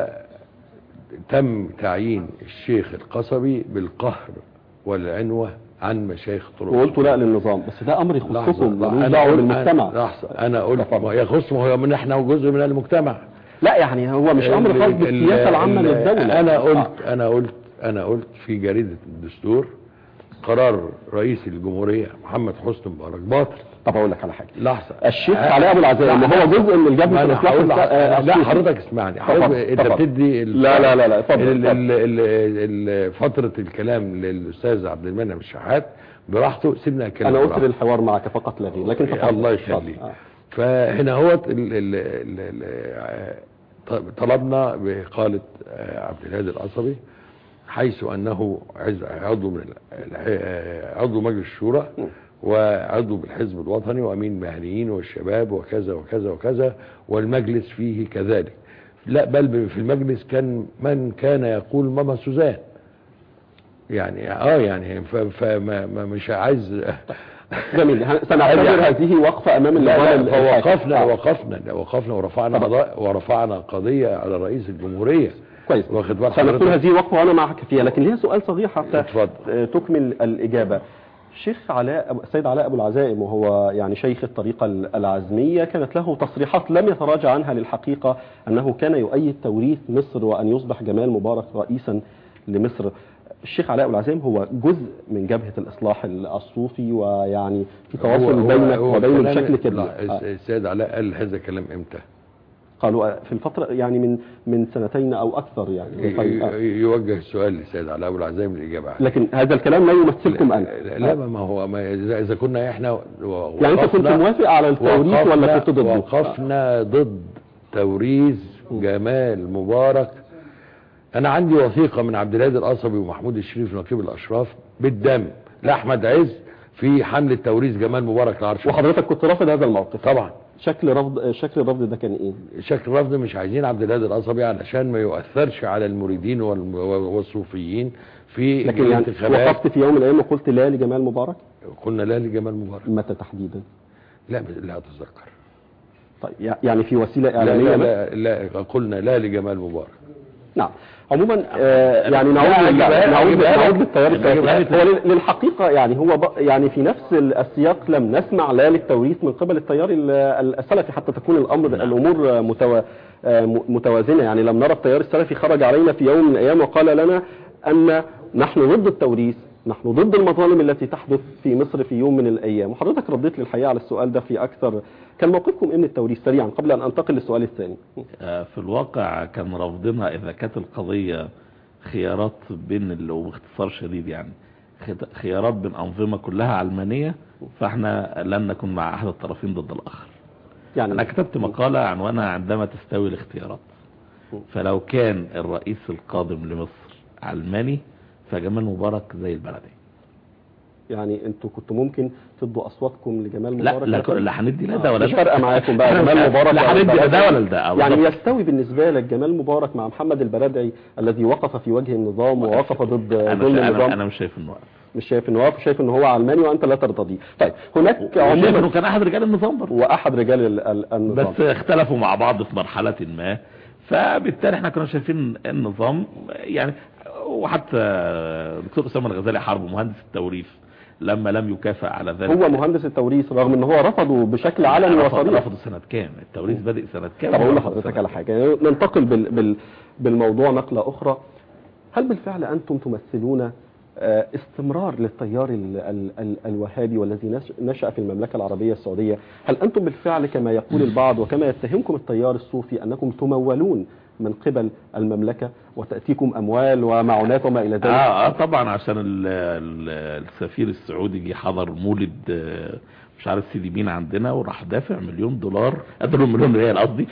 وتم تعيين الشيخ القصبي بالقهر والعنوة عن مشايخ الطرق وقلت لا للنظام بس ده امر لحظة يخصكم ملوش انا دعوه قلت بالمجتمع لحظة انا قلت تفضل. ما يخص ما هو من احنا جزء من المجتمع لا يعني هو مش امر خاص ال- بالسياسه ال- العامه ال- للدوله انا آه. قلت انا قلت انا قلت في جريدة الدستور قرار رئيس الجمهورية محمد حسني مبارك باطل طب اقول لك على حاجه لحظة الشيخ علاء ابو العزاء اللي هو جزء من ما الجبهه انا الاصلاح هقول لح- الس- آه، لا الصوفي. حضرتك اسمعني تفضل، حضرتك انت تفضل. بتدي ال- لا لا لا لا اتفضل ال- اتفضل. ال- ال- ال- فترة الكلام للأستاذ عبد المنعم الشحات براحته سيبنا الكلام انا براحته. اسر الحوار معك فقط لا غير لكن تفضل. الله اتفضل. يخليك آه. فهنا هو ال- ال- ال- ال- ط- طلبنا بإقالة آه، عبد الهادي القصبي حيث انه عز- عضو من ال- الح- عضو مجلس الشورى وعضو بالحزب الوطني وامين مهنيين والشباب وكذا وكذا وكذا والمجلس فيه كذلك لا بل في المجلس كان من كان يقول ماما سوزان يعني اه يعني ف- فما ما مش عايز جميل ه- سنعتبر هذه وقفة أمام لا النظام لا الحاكم. وقفنا آه. وقفنا وقفنا ورفعنا طبعا. قضاء ورفعنا قضية على رئيس الجمهورية كويس واخد بال سنقول حضرتك؟ هذه وقفة وأنا معك فيها لكن ليها سؤال صغير حتى اتفضل. آه، تكمل الإجابة شيخ علاء السيد علاء أبو العزائم وهو يعني شيخ الطريقة العزمية كانت له تصريحات لم يتراجع عنها للحقيقة أنه كان يؤيد توريث مصر وأن يصبح جمال مبارك رئيسا لمصر الشيخ علاء أبو العزائم هو جزء من جبهة الإصلاح الصوفي ويعني في هو- تواصل هو- بينك هو وبينه كلام- بشكل كبير لا، آه. السيد علاء قال هذا الكلام امتى قالوا في الفترة يعني من من سنتين أو أكثر يعني طيب، آه. ي- يوجه السؤال للسيد علاء ابو العزايم الاجابه عليه لكن هذا الكلام لا يمثلكم أنت لا, لا ما هو ما اذا إذا كنا احنا و- يعني أنت كنت وقفنا- موافق على التوريث ولا وقفنا- كنت ضده؟ وقفنا ضد توريث جمال مبارك انا عندي وثيقه من عبد الهادي القصبي ومحمود الشريف نقيب الاشراف بالدم لاحمد عز في حمله توريث جمال مبارك لعرش وحضرتك كنت رافض هذا الموقف طبعا شكل رفض شكل الرفض ده كان ايه؟ شكل رفض مش عايزين عبد الهادي القصبي علشان ما يؤثرش على المريدين والم- والصوفيين في لكن يعني الانتخابات وقفت في يوم من الايام وقلت لا لجمال مبارك قلنا لا لجمال مبارك متى تحديدا؟ لا لا اتذكر طيب يع- يعني في وسيله لا اعلاميه لا, بس؟ لا, لا قلنا لا لجمال مبارك نعم عموما آه يعني نعود لا، لل- أجيبها- نعود أجيبها نعود لك. للتيار أجيبها السياسي لك. هو لل- للحقيقه يعني هو ب- يعني في نفس ال- السياق لم نسمع لا للتوريث من قبل التيار ال- ال- السلفي حتى تكون الامر الامور آه، متوا آه، م- متوازنه يعني لم نرى التيار السلفي خرج علينا في يوم من الايام وقال لنا ان نحن ضد التوريث نحن ضد المظالم التي تحدث في مصر في يوم من الايام وحضرتك رديت لي الحقيقه على السؤال ده في اكثر كان موقفكم ايه من التوريث سريعا قبل ان انتقل للسؤال الثاني آه، في الواقع كان رفضنا اذا كانت القضية خيارات بين ال- وباختصار شديد يعني خت- خيارات بين انظمة كلها علمانية فاحنا لن نكون مع احد الطرفين ضد الاخر يعني انا كتبت مقالة عنوانها عندما تستوي الاختيارات فلو كان الرئيس القادم لمصر علماني فجمال مبارك زي البلدي يعني انتوا كنتوا ممكن تدوا اصواتكم لجمال لا مبارك لا مثلاً؟ لا هندي لا ده ولا مش ده فارقه معاكم بقى جمال مبارك لا هندي لا ده ولا ده آه، يعني بالظبط. يستوي بالنسبه لك جمال مبارك مع محمد البردعي الذي وقف في وجه النظام ووقف ضد انا ظلم شا- انا, النظام أنا مش شايف انه واقف مش شايف انه واقف شايف انه هو علماني وانت لا ترتضيه طيب هناك وشايف انه عموما كان احد رجال النظام برضه واحد رجال ال- ال- النظام بس اختلفوا مع بعض في مرحلة ما فبالتالي احنا كنا شايفين النظام يعني وحتى دكتور اسامه الغزالي حرب مهندس التوريث لما لم يكافئ على ذلك هو مهندس التوريث رغم ان هو رفضه بشكل علني رفض وصريح رفضوا سنة كام التوريث بادئ سنة كام طب اقول ورفض لحضرتك سنة على حاجه يعني ننتقل بال بال بالموضوع نقله اخرى هل بالفعل انتم تمثلون آه، استمرار للتيار ال ال ال الوهابي والذي نش- نشأ في المملكة العربية السعودية هل أنتم بالفعل كما يقول البعض وكما يتهمكم التيار الصوفي أنكم تمولون من قبل المملكة وتأتيكم أموال ومعونات وما إلى ذلك اه, آه طبعا عشان ال ال السفير السعودي جه حضر مولد آه، مش عارف سيدي مين عندنا وراح دافع مليون دولار قدروا مليون ريال قصدي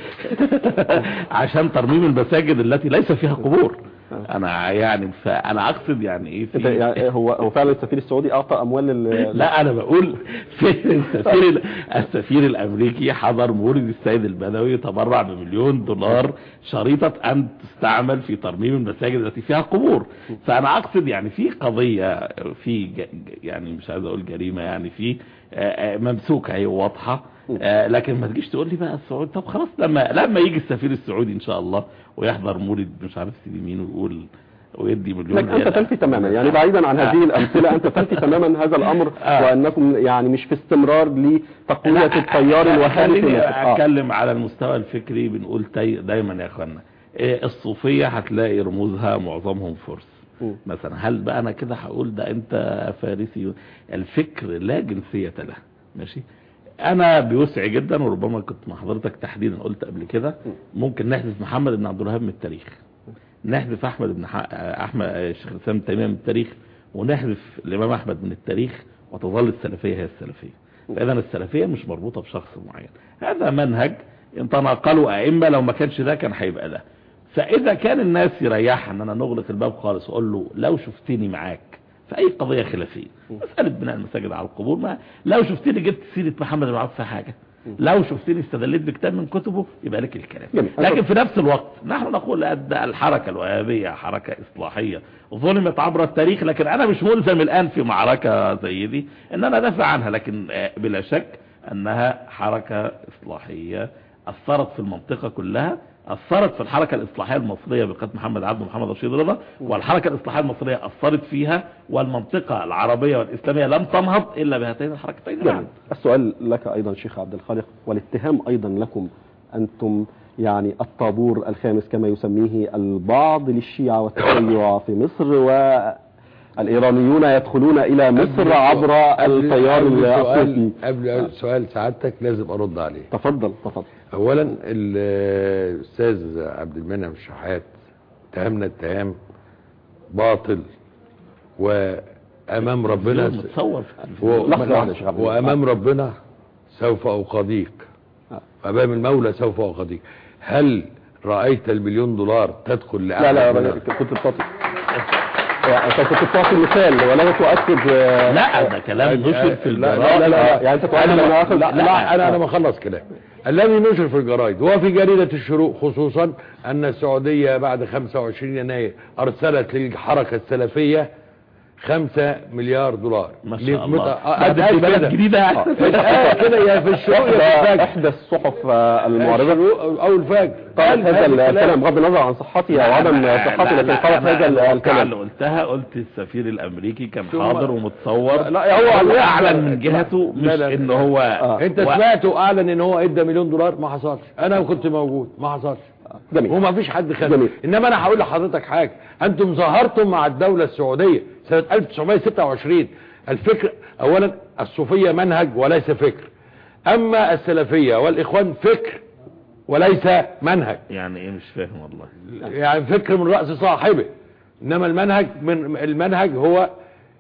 عشان ترميم المساجد التي ليس فيها قبور انا يعني فانا اقصد يعني ايه أنت في يعني هو هو فعلا السفير السعودي أعطى أموال لل لا انا بقول في السفير ال- السفير الامريكي حضر مولد السيد البدوي تبرع بمليون دولار شريطة ان تستعمل في ترميم المساجد التي فيها قبور فانا اقصد يعني في قضية في ج- ج- يعني مش عايز اقول جريمة يعني في آه، آه، ممسوكة هي واضحة آه، لكن ما تجيش تقول لي بقى السعودي طب خلاص لما لما يجي السفير السعودي ان شاء الله ويحضر مولد مش عارف سيدي مين ويقول ويدي مليون لكن أنت ريال. تنفي تماما يعني بعيدا عن هذه الأمثلة أنت تنفي تماما هذا الأمر آه. وأنكم يعني مش في استمرار لتقوية التيار الوهابي في خليني مصر. آه. اتكلم على المستوى الفكري بنقول تي دايما يا اخوانا إيه الصوفية هتلاقي رموزها معظمهم فرس مم. مثلا هل بقى انا كده هقول ده انت فارسي الفكر لا جنسية له ماشي انا بيوسعي جدا وربما كنت مع حضرتك تحديدا قلت قبل كده ممكن نحذف محمد بن عبد الوهاب من التاريخ نحذف احمد بن ح- احمد الشيخ الاسلام ابن تيميه من التاريخ ونحذف الامام احمد من التاريخ وتظل السلفيه هي السلفيه فاذا السلفيه مش مربوطه بشخص معين هذا منهج ان تناقلوا ائمه لو ما كانش ده كان هيبقى ده فاذا كان الناس يريحها ان انا نغلق الباب خالص واقول له لو شفتني معاك في اي قضيه خلافيه مساله بناء المساجد على القبور ما لو شفتني جبت سيره محمد بن عبد في حاجه لو شفتني استدليت بكتاب من كتبه يبقى لك الكلام جميل. لكن في نفس الوقت نحن نقول أن الحركة الوهابية حركة إصلاحية ظلمت عبر التاريخ لكن أنا مش ملزم الآن في معركة زي دي أن أنا أدافع عنها لكن آه، بلا شك أنها حركة إصلاحية أثرت في المنطقة كلها أثرت في الحركة الإصلاحية المصرية بقيادة محمد عبد محمد رشيد رضا والحركة الإصلاحية المصرية أثرت فيها والمنطقة العربية والإسلامية لم تنهض إلا بهاتين الحركتين جميل معا. السؤال لك أيضا شيخ عبد الخالق والاتهام أيضا لكم أنتم يعني الطابور الخامس كما يسميه البعض للشيعة والتشيع في مصر والإيرانيون يدخلون إلى مصر عبر قبل- التيار قبل الصوفي سؤال قبل سؤال سعادتك لازم ارد عليه تفضل تفضل اولا الاستاذ عبد المنعم الشحات اتهمنا اتهام باطل وامام ربنا متصور في و- لحظة واحدة يا شيخ عبد المنعم. وامام ربنا سوف اقاضيك آه. امام المولى سوف اقاضيك هل رايت المليون دولار تدخل لا لاحد لا من- أنا كنت بتعطي أنت كنت بتعطي مثال ولا تؤكد لا ده كلام نشر في لا الجرائد لا لا يعني أنت انا تعلم أن ما آخذ لا, لا انا انا ما اخلص كلام الذي نشر في الجرايد وفي جريدة الشروق خصوصا ان السعودية بعد 25 يناير ارسلت للحركة السلفية 5 مليار دولار ما شاء ليه- الله مت- آه، بعد اتقال في بلد كده. جديدة آه، اتقال كده يا في الشروق يا في إحدى, الفجر إحدى الصحف آه، المعربة الشروق او الفجر قالت هذا الكلام. الكلام بغض النظر عن صحته او عدم صحته لكن قالت هذا اللي الكلام قلتها قلت السفير الامريكي كان شو حاضر ما- ومتصور لا، هو هو لا، اعلن لا، من جهته لا، مش لا، لا. ان هو آه. انت و- سمعته اعلن ان هو ادى مليون دولار ما حصلش انا كنت موجود ما حصلش جميل وما فيش حد خد جميل. انما انا هقول لحضرتك حاجه انتم ظهرتم مع الدوله السعوديه سنه 1926 الفكر اولا الصوفيه منهج وليس فكر اما السلفيه والاخوان فكر وليس منهج يعني ايه مش فاهم والله يعني فكر من راس صاحبه انما المنهج من المنهج هو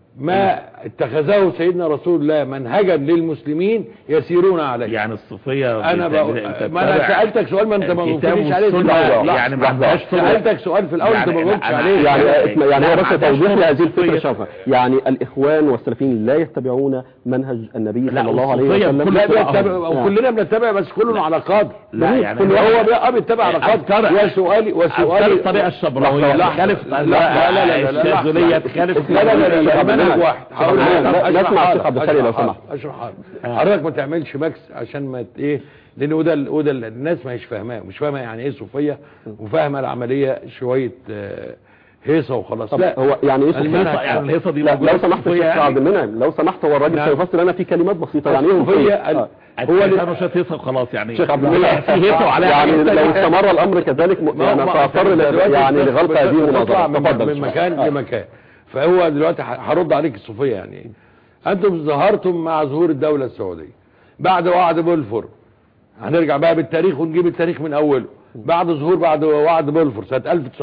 ما اتخذه سيدنا رسول الله منهجا للمسلمين يسيرون عليه يعني الصوفيه انا بت- بقول بت- ما انا بتتبع سالتك سؤال ما انت ما الكتاب قلتليش عليه والسنة، لا، لا، يعني ما لحظة. عندهاش طرق. سالتك سؤال في الاول انت يعني ما لا، قلتش أنا- عليه يعني لا، اسم يعني لا، هو ما بس عندهاش توضيح طرق لهذه الفكره صوفية. شرفا يعني الاخوان والسلفيين لا يتبعون منهج النبي لا، صلى الله عليه الصوفية وسلم بكل لا طرقهم. بيتبع وكلنا بنتبع بس كلنا على قدر لا، يعني كل هو- هو بي- اه بيتبع على قدر أفكار- وسؤالي أفكار وسؤالي الطريقة الشبراوية لا، تخالف لا لا لا لا لا لا الشاذلية تخالف لا لا لا لا منهج واحد هقول لك لا، لا، أشرح اسمع حاضر، الشيخ عبد الخالق لو أشرح سمحت. حاضر، اشرح حاضر حضرتك ما تعملش بكس عشان ما ت- ايه لان وده ال- وده ال- الناس ما هيش فاهماه مش فاهمه يعني ايه صوفيه وفاهمه العمليه شويه آه، هيصه وخلاص طب لا هو يعني ايه المنهج صوفية؟ يعني الهيصة دي لا، موجودة لو في سمحت الصوفية الشيخ يعني؟ عبد المنعم لو سمحت هو الراجل نعم. سيفسر لنا في كلمات بسيطه يعني ايه الصوفية صوفية؟ ال- آه. هو هو اللي- اللي مش هيصل خلاص يعني شيخ عبد المنعم في هيصة وعليها يعني حاجات لو تانية. استمر الامر كذلك م- يعني ساضطر ل- يعني لغلق هذه بتطلع المناظره من, تفضل من شيخ. مكان آه. لمكان فهو دلوقتي ه- هرد عليك الصوفيه يعني انتم ظهرتم مع ظهور الدوله السعوديه بعد وعد بلفور هنرجع بقى بالتاريخ ونجيب التاريخ من اوله بعد ظهور بعد وعد بلفور سنه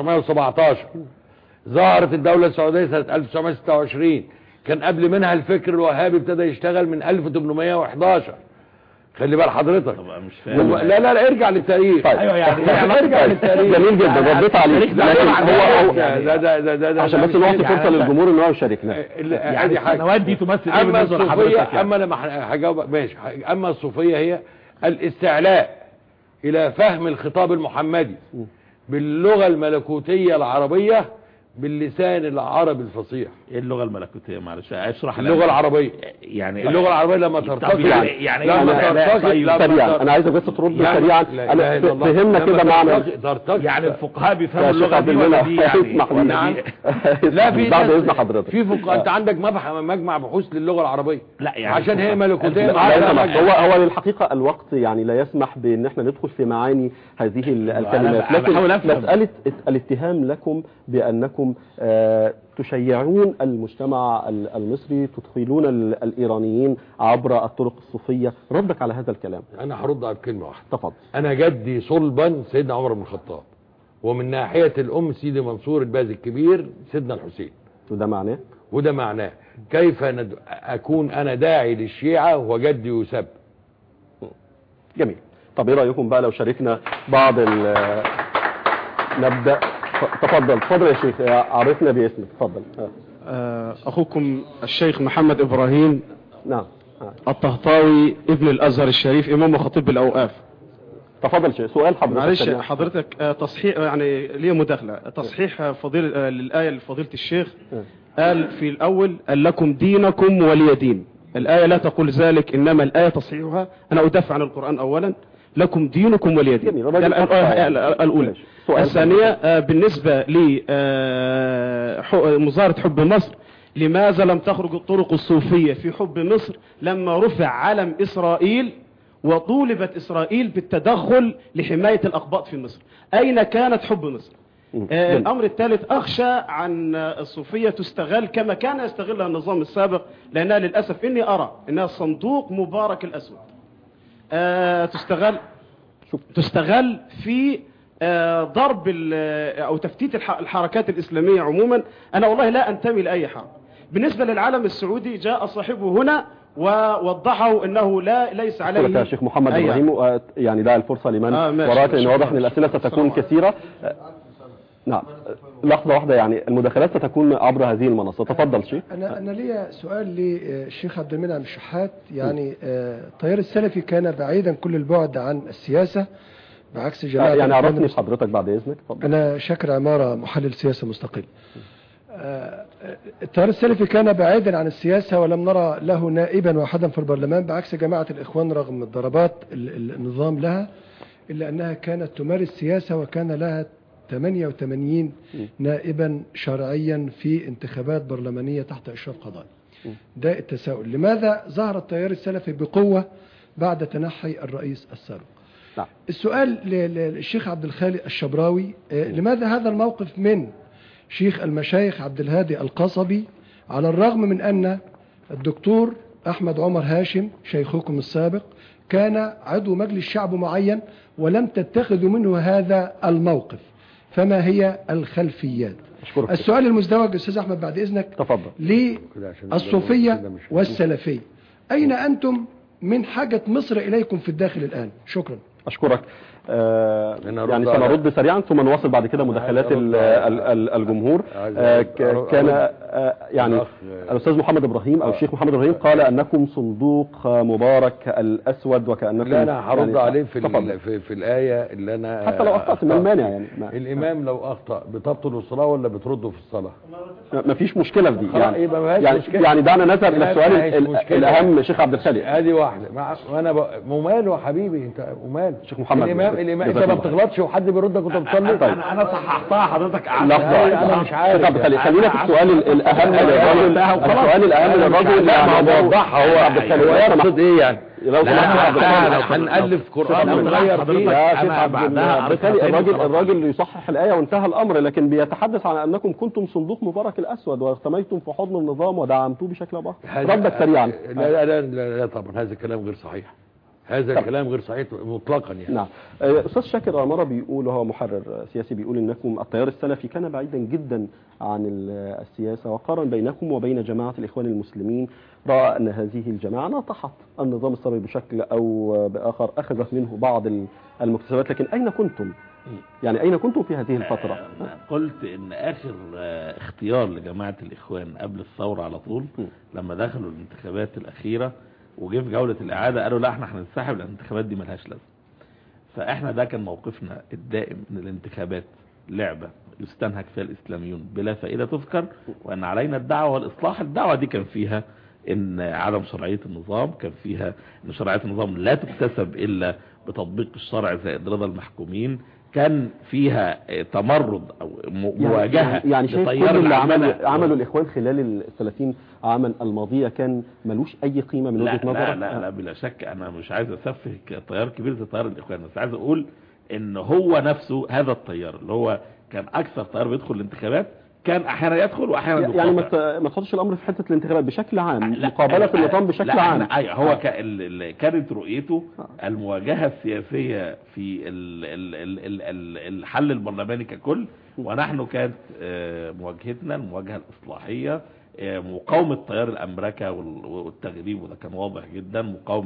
1917 ظهرت الدوله السعوديه سنه 1926 كان قبل منها الفكر الوهابي ابتدى يشتغل من 1811 خلي بال حضرتك طب مش هو- فاهم لا لا لا ارجع للتاريخ طيب. ايوه يعني ارجع للتاريخ جميل جدا رديت عليه التاريخ ده لكن عبارة عن هو هو ده ده ده ده ده ده عشان بس مش نعطي يعني- فرصه للجمهور ان هو يشاركنا يعني يعني حاجه السنوات دي تمثل ايه اما بالنسبه الصوفيه لحضرتك يعني؟ اما لما ح- هجاوبك ماشي اما الصوفيه هي الاستعلاء الى فهم الخطاب المحمدي باللغه الملكوتيه العربيه باللسان العربي الفصيح ايه اللغه الملكوتيه معلش اشرح اللغه العربيه يعني اللغه العربيه لما طب ترتقي يعني- يعني إيه لما الاستعلاء ترتقي طيب؟ لما سريعا ترتقي- انا عايزك بس ترد يعني سريعا لا إله انا إلا الله. فهمنا لما كده معنى ترتقي- ترتقي يعني الفقهاء بيفهموا يا شيخ اللغه عبد دي ولا المنعم دي يعني اسمح لي. ولا دي لا في بعد ناس- اذن حضرتك في فقهاء انت عندك مبح- مجمع بحوث للغه العربيه لا يعني عشان هي الفقهاء- ملكوتيه لا، معاها لا، لها لا، هو هو للحقيقه الوقت يعني لا يسمح بان احنا ندخل في معاني هذه ال- الكلمات أنا لكن بحاول أفهم. مساله الاتهام لكم بانكم آه، تشيعون المجتمع ال- المصري تدخلون ال- الايرانيين عبر الطرق الصوفيه ردك على هذا الكلام انا هرد على كلمه واحده تفضل انا جدي صلبا سيدنا عمر بن الخطاب ومن ناحيه الام سيدي منصور الباز الكبير سيدنا الحسين وده معناه وده معناه كيف ند... اكون انا داعي للشيعه وجدي يسب جميل طب ايه رايكم بقى لو شاركنا بعض ال نبدأ ف- تفضل تفضل يا شيخ عرفنا باسمك تفضل آه. آه، أخوكم الشيخ محمد إبراهيم نعم آه. الطهطاوي ابن الأزهر الشريف إمام وخطيب الأوقاف تفضل شيخ سؤال حضرتك معلش سريع. حضرتك آه، تصحيح يعني ليه مداخلة تصحيح آه، فضيل آه، للآية لفضيلة الشيخ قال في الأول قال لكم دينكم ولي دين الآية لا تقول ذلك إنما الآية تصحيحها أنا أدافع عن القرآن أولا لكم دينكم ولي دين جميل. ده الراجل الآية أقطع. الآية الأولى ماشي. سؤال الثانية آه، بالنسبة لمظاهرة حب مصر لماذا لم تخرج الطرق الصوفية في حب مصر لما رفع علم إسرائيل وطولبت إسرائيل بالتدخل لحماية الأقباط في مصر أين كانت حب مصر مم. آه، جميل. الأمر الثالث أخشى عن آه، الصوفية تستغل كما كان يستغلها النظام السابق لأنها للأسف إني أرى أنها صندوق مبارك الأسود آه، تستغل شوف. تستغل في آه، ضرب ال- او تفتيت الح- الحركات الاسلاميه عموما انا والله لا انتمي لاي حرب بالنسبه للعالم السعودي جاء صاحبه هنا ووضحه انه لا ليس أشكرك عليه يا شيخ محمد أي ابراهيم آه، يعني ده الفرصه لمن آه، ماشي. وراك لان شكراً. واضح ان الاسئله ستكون السلام كثيره آه، نعم آه، لحظه واحده يعني المداخلات ستكون عبر هذه المنصه تفضل شيخ أنا أنا ليا سؤال للشيخ عبد المنعم الشحات يعني آه، التيار السلفي كان بعيدا كل البعد عن السياسة بعكس آه، جماعة يعني الإخوان عرفني المسلمين. بحضرتك بعد اذنك تفضل أنا شاكر عمارة محلل سياسة مستقل آه، التيار السلفي كان بعيدا عن السياسة ولم نرى له نائبا واحدا في البرلمان بعكس جماعة الإخوان رغم الضربات ال- ال- النظام لها إلا أنها كانت تمارس سياسة وكان لها 88 نائبا شرعيا في انتخابات برلمانية تحت إشراف قضائي ده التساؤل لماذا ظهر التيار السلفي بقوة بعد تنحي الرئيس السابق نعم. السؤال ل- ل- للشيخ عبد الخالق الشبراوي آه، لماذا هذا الموقف من شيخ المشايخ عبد الهادي القصبي على الرغم من أن الدكتور أحمد عمر هاشم شيخكم السابق كان عضو مجلس شعب معين ولم تتخذوا منه هذا الموقف فما هي الخلفيات اشكرك السؤال المزدوج أستاذ أحمد بعد إذنك تفضل كده عشان للصوفية كده مش- والسلفية أين أنتم من حاجة مصر إليكم في الداخل الآن شكرا اشكرك آه أنا أرد يعني على- سنرد سريعا ثم نواصل بعد كده مداخلات عايز ال- أرد ال- ال- الجمهور عايز آه أرد- ك- أرد- كان أرد. آه يعني الأخ- الاستاذ محمد ابراهيم او آه. الشيخ محمد ابراهيم قال انكم صندوق آه، مبارك الاسود وكانكم لا انا هرد يعني- عليه في تفضل. ال- في, في الايه اللي انا حتى لو اخطات ما المانع يعني ما, الامام لو اخطا بتبطل الصلاه ولا بترده في الصلاه ما فيش مشكله في دي خلاص، يعني يبقى ما فيش يعني, مشكلة. يعني دعنا نذهب الى لا، السؤال ما فيش ال- مشكلة. الاهم شيخ عبد الخالق ادي واحده مع وانا ب... وماله يا حبيبي انت وماله شيخ محمد الامام جزاك الامام انت الله ما خير. بتغلطش وحد بيردك وانت بتصلي طيب انا انا صححتها حضرتك قعدت لحظة أنا واحدة. مش عارف شيخ عبد الخالق يعني. خلينا في السؤال ال- الأهم للرجل السؤال الأهم أنا مش للرجل عارف. لا ما هو هو بوضحها هو عبد الخالق هو وأنا يقصد ايه يعني لو لا سمحت يا عبد لا الخالق. لو هنألف قرآن شيخ ونغير حضرتك- فيه يا أنا شيخ عبد بعدها عبد الخالق قريتها تاني الراجل خلاص. الراجل يصحح الآية وانتهى الأمر لكن بيتحدث عن أنكم كنتم صندوق مبارك الأسود واغتميتم في حضن النظام ودعمتوه بشكل أو بآخر هذا- ردك سريعا لا لا لا, لا, لا طبعا هذا الكلام غير صحيح هذا الكلام غير صحيح مطلقا يعني نعم آه، أستاذ شاكر أمارة بيقول وهو محرر سياسي بيقول أنكم التيار السلفي كان بعيدا جدا عن ال- السياسة وقارن بينكم وبين جماعة الإخوان المسلمين رأى أن هذه الجماعة ناطحت النظام السري بشكل أو بآخر أخذت منه بعض ال- المكتسبات لكن أين كنتم؟ يعني أين كنتم في هذه الفترة؟ آه، قلت ان اخر آه، اختيار لجماعة الاخوان قبل الثورة على طول م. لما دخلوا الانتخابات الاخيرة وجه في جولة الاعادة قالوا لا احنا هننسحب لان الانتخابات دي ملهاش لازمة فاحنا ده كان موقفنا الدائم ان الانتخابات لعبة يستنهك فيها الاسلاميون بلا فائدة تذكر وان علينا الدعوة والاصلاح الدعوة دي كان فيها ان عدم شرعية النظام كان فيها ان شرعية النظام لا تكتسب الا بتطبيق الشرع زائد رضا المحكومين كان فيها آه، تمرد او م- مواجهة يعني, يعني شايف لتيار كل اللي عمله العمالة. عمله الإخوان خلال ال 30 عاما الماضية كان ملوش أي قيمة من لا وجهة نظرك؟ لا لا, لا بلا شك انا مش عايز اسفه تيار كبير زي تيار الاخوان بس عايز اقول ان هو نفسه هذا التيار اللي هو كان اكثر تيار بيدخل الانتخابات كان احيانا يدخل واحيانا يعني ما يقاطع. ت- ما تحطش الامر في حته الانتخابات بشكل عام لا، مقابله أيوة، النظام بشكل لا، عام إحنا- ايوه هو ك- ال- ال- كانت رؤيته المواجهه السياسيه في ال- ال- ال- ال- ال- الحل البرلماني ككل ونحن كانت آه، مواجهتنا المواجهه الاصلاحيه آه، مقاومه تيار الامريكا وال- والتغريب وده كان واضح جدا مقاومه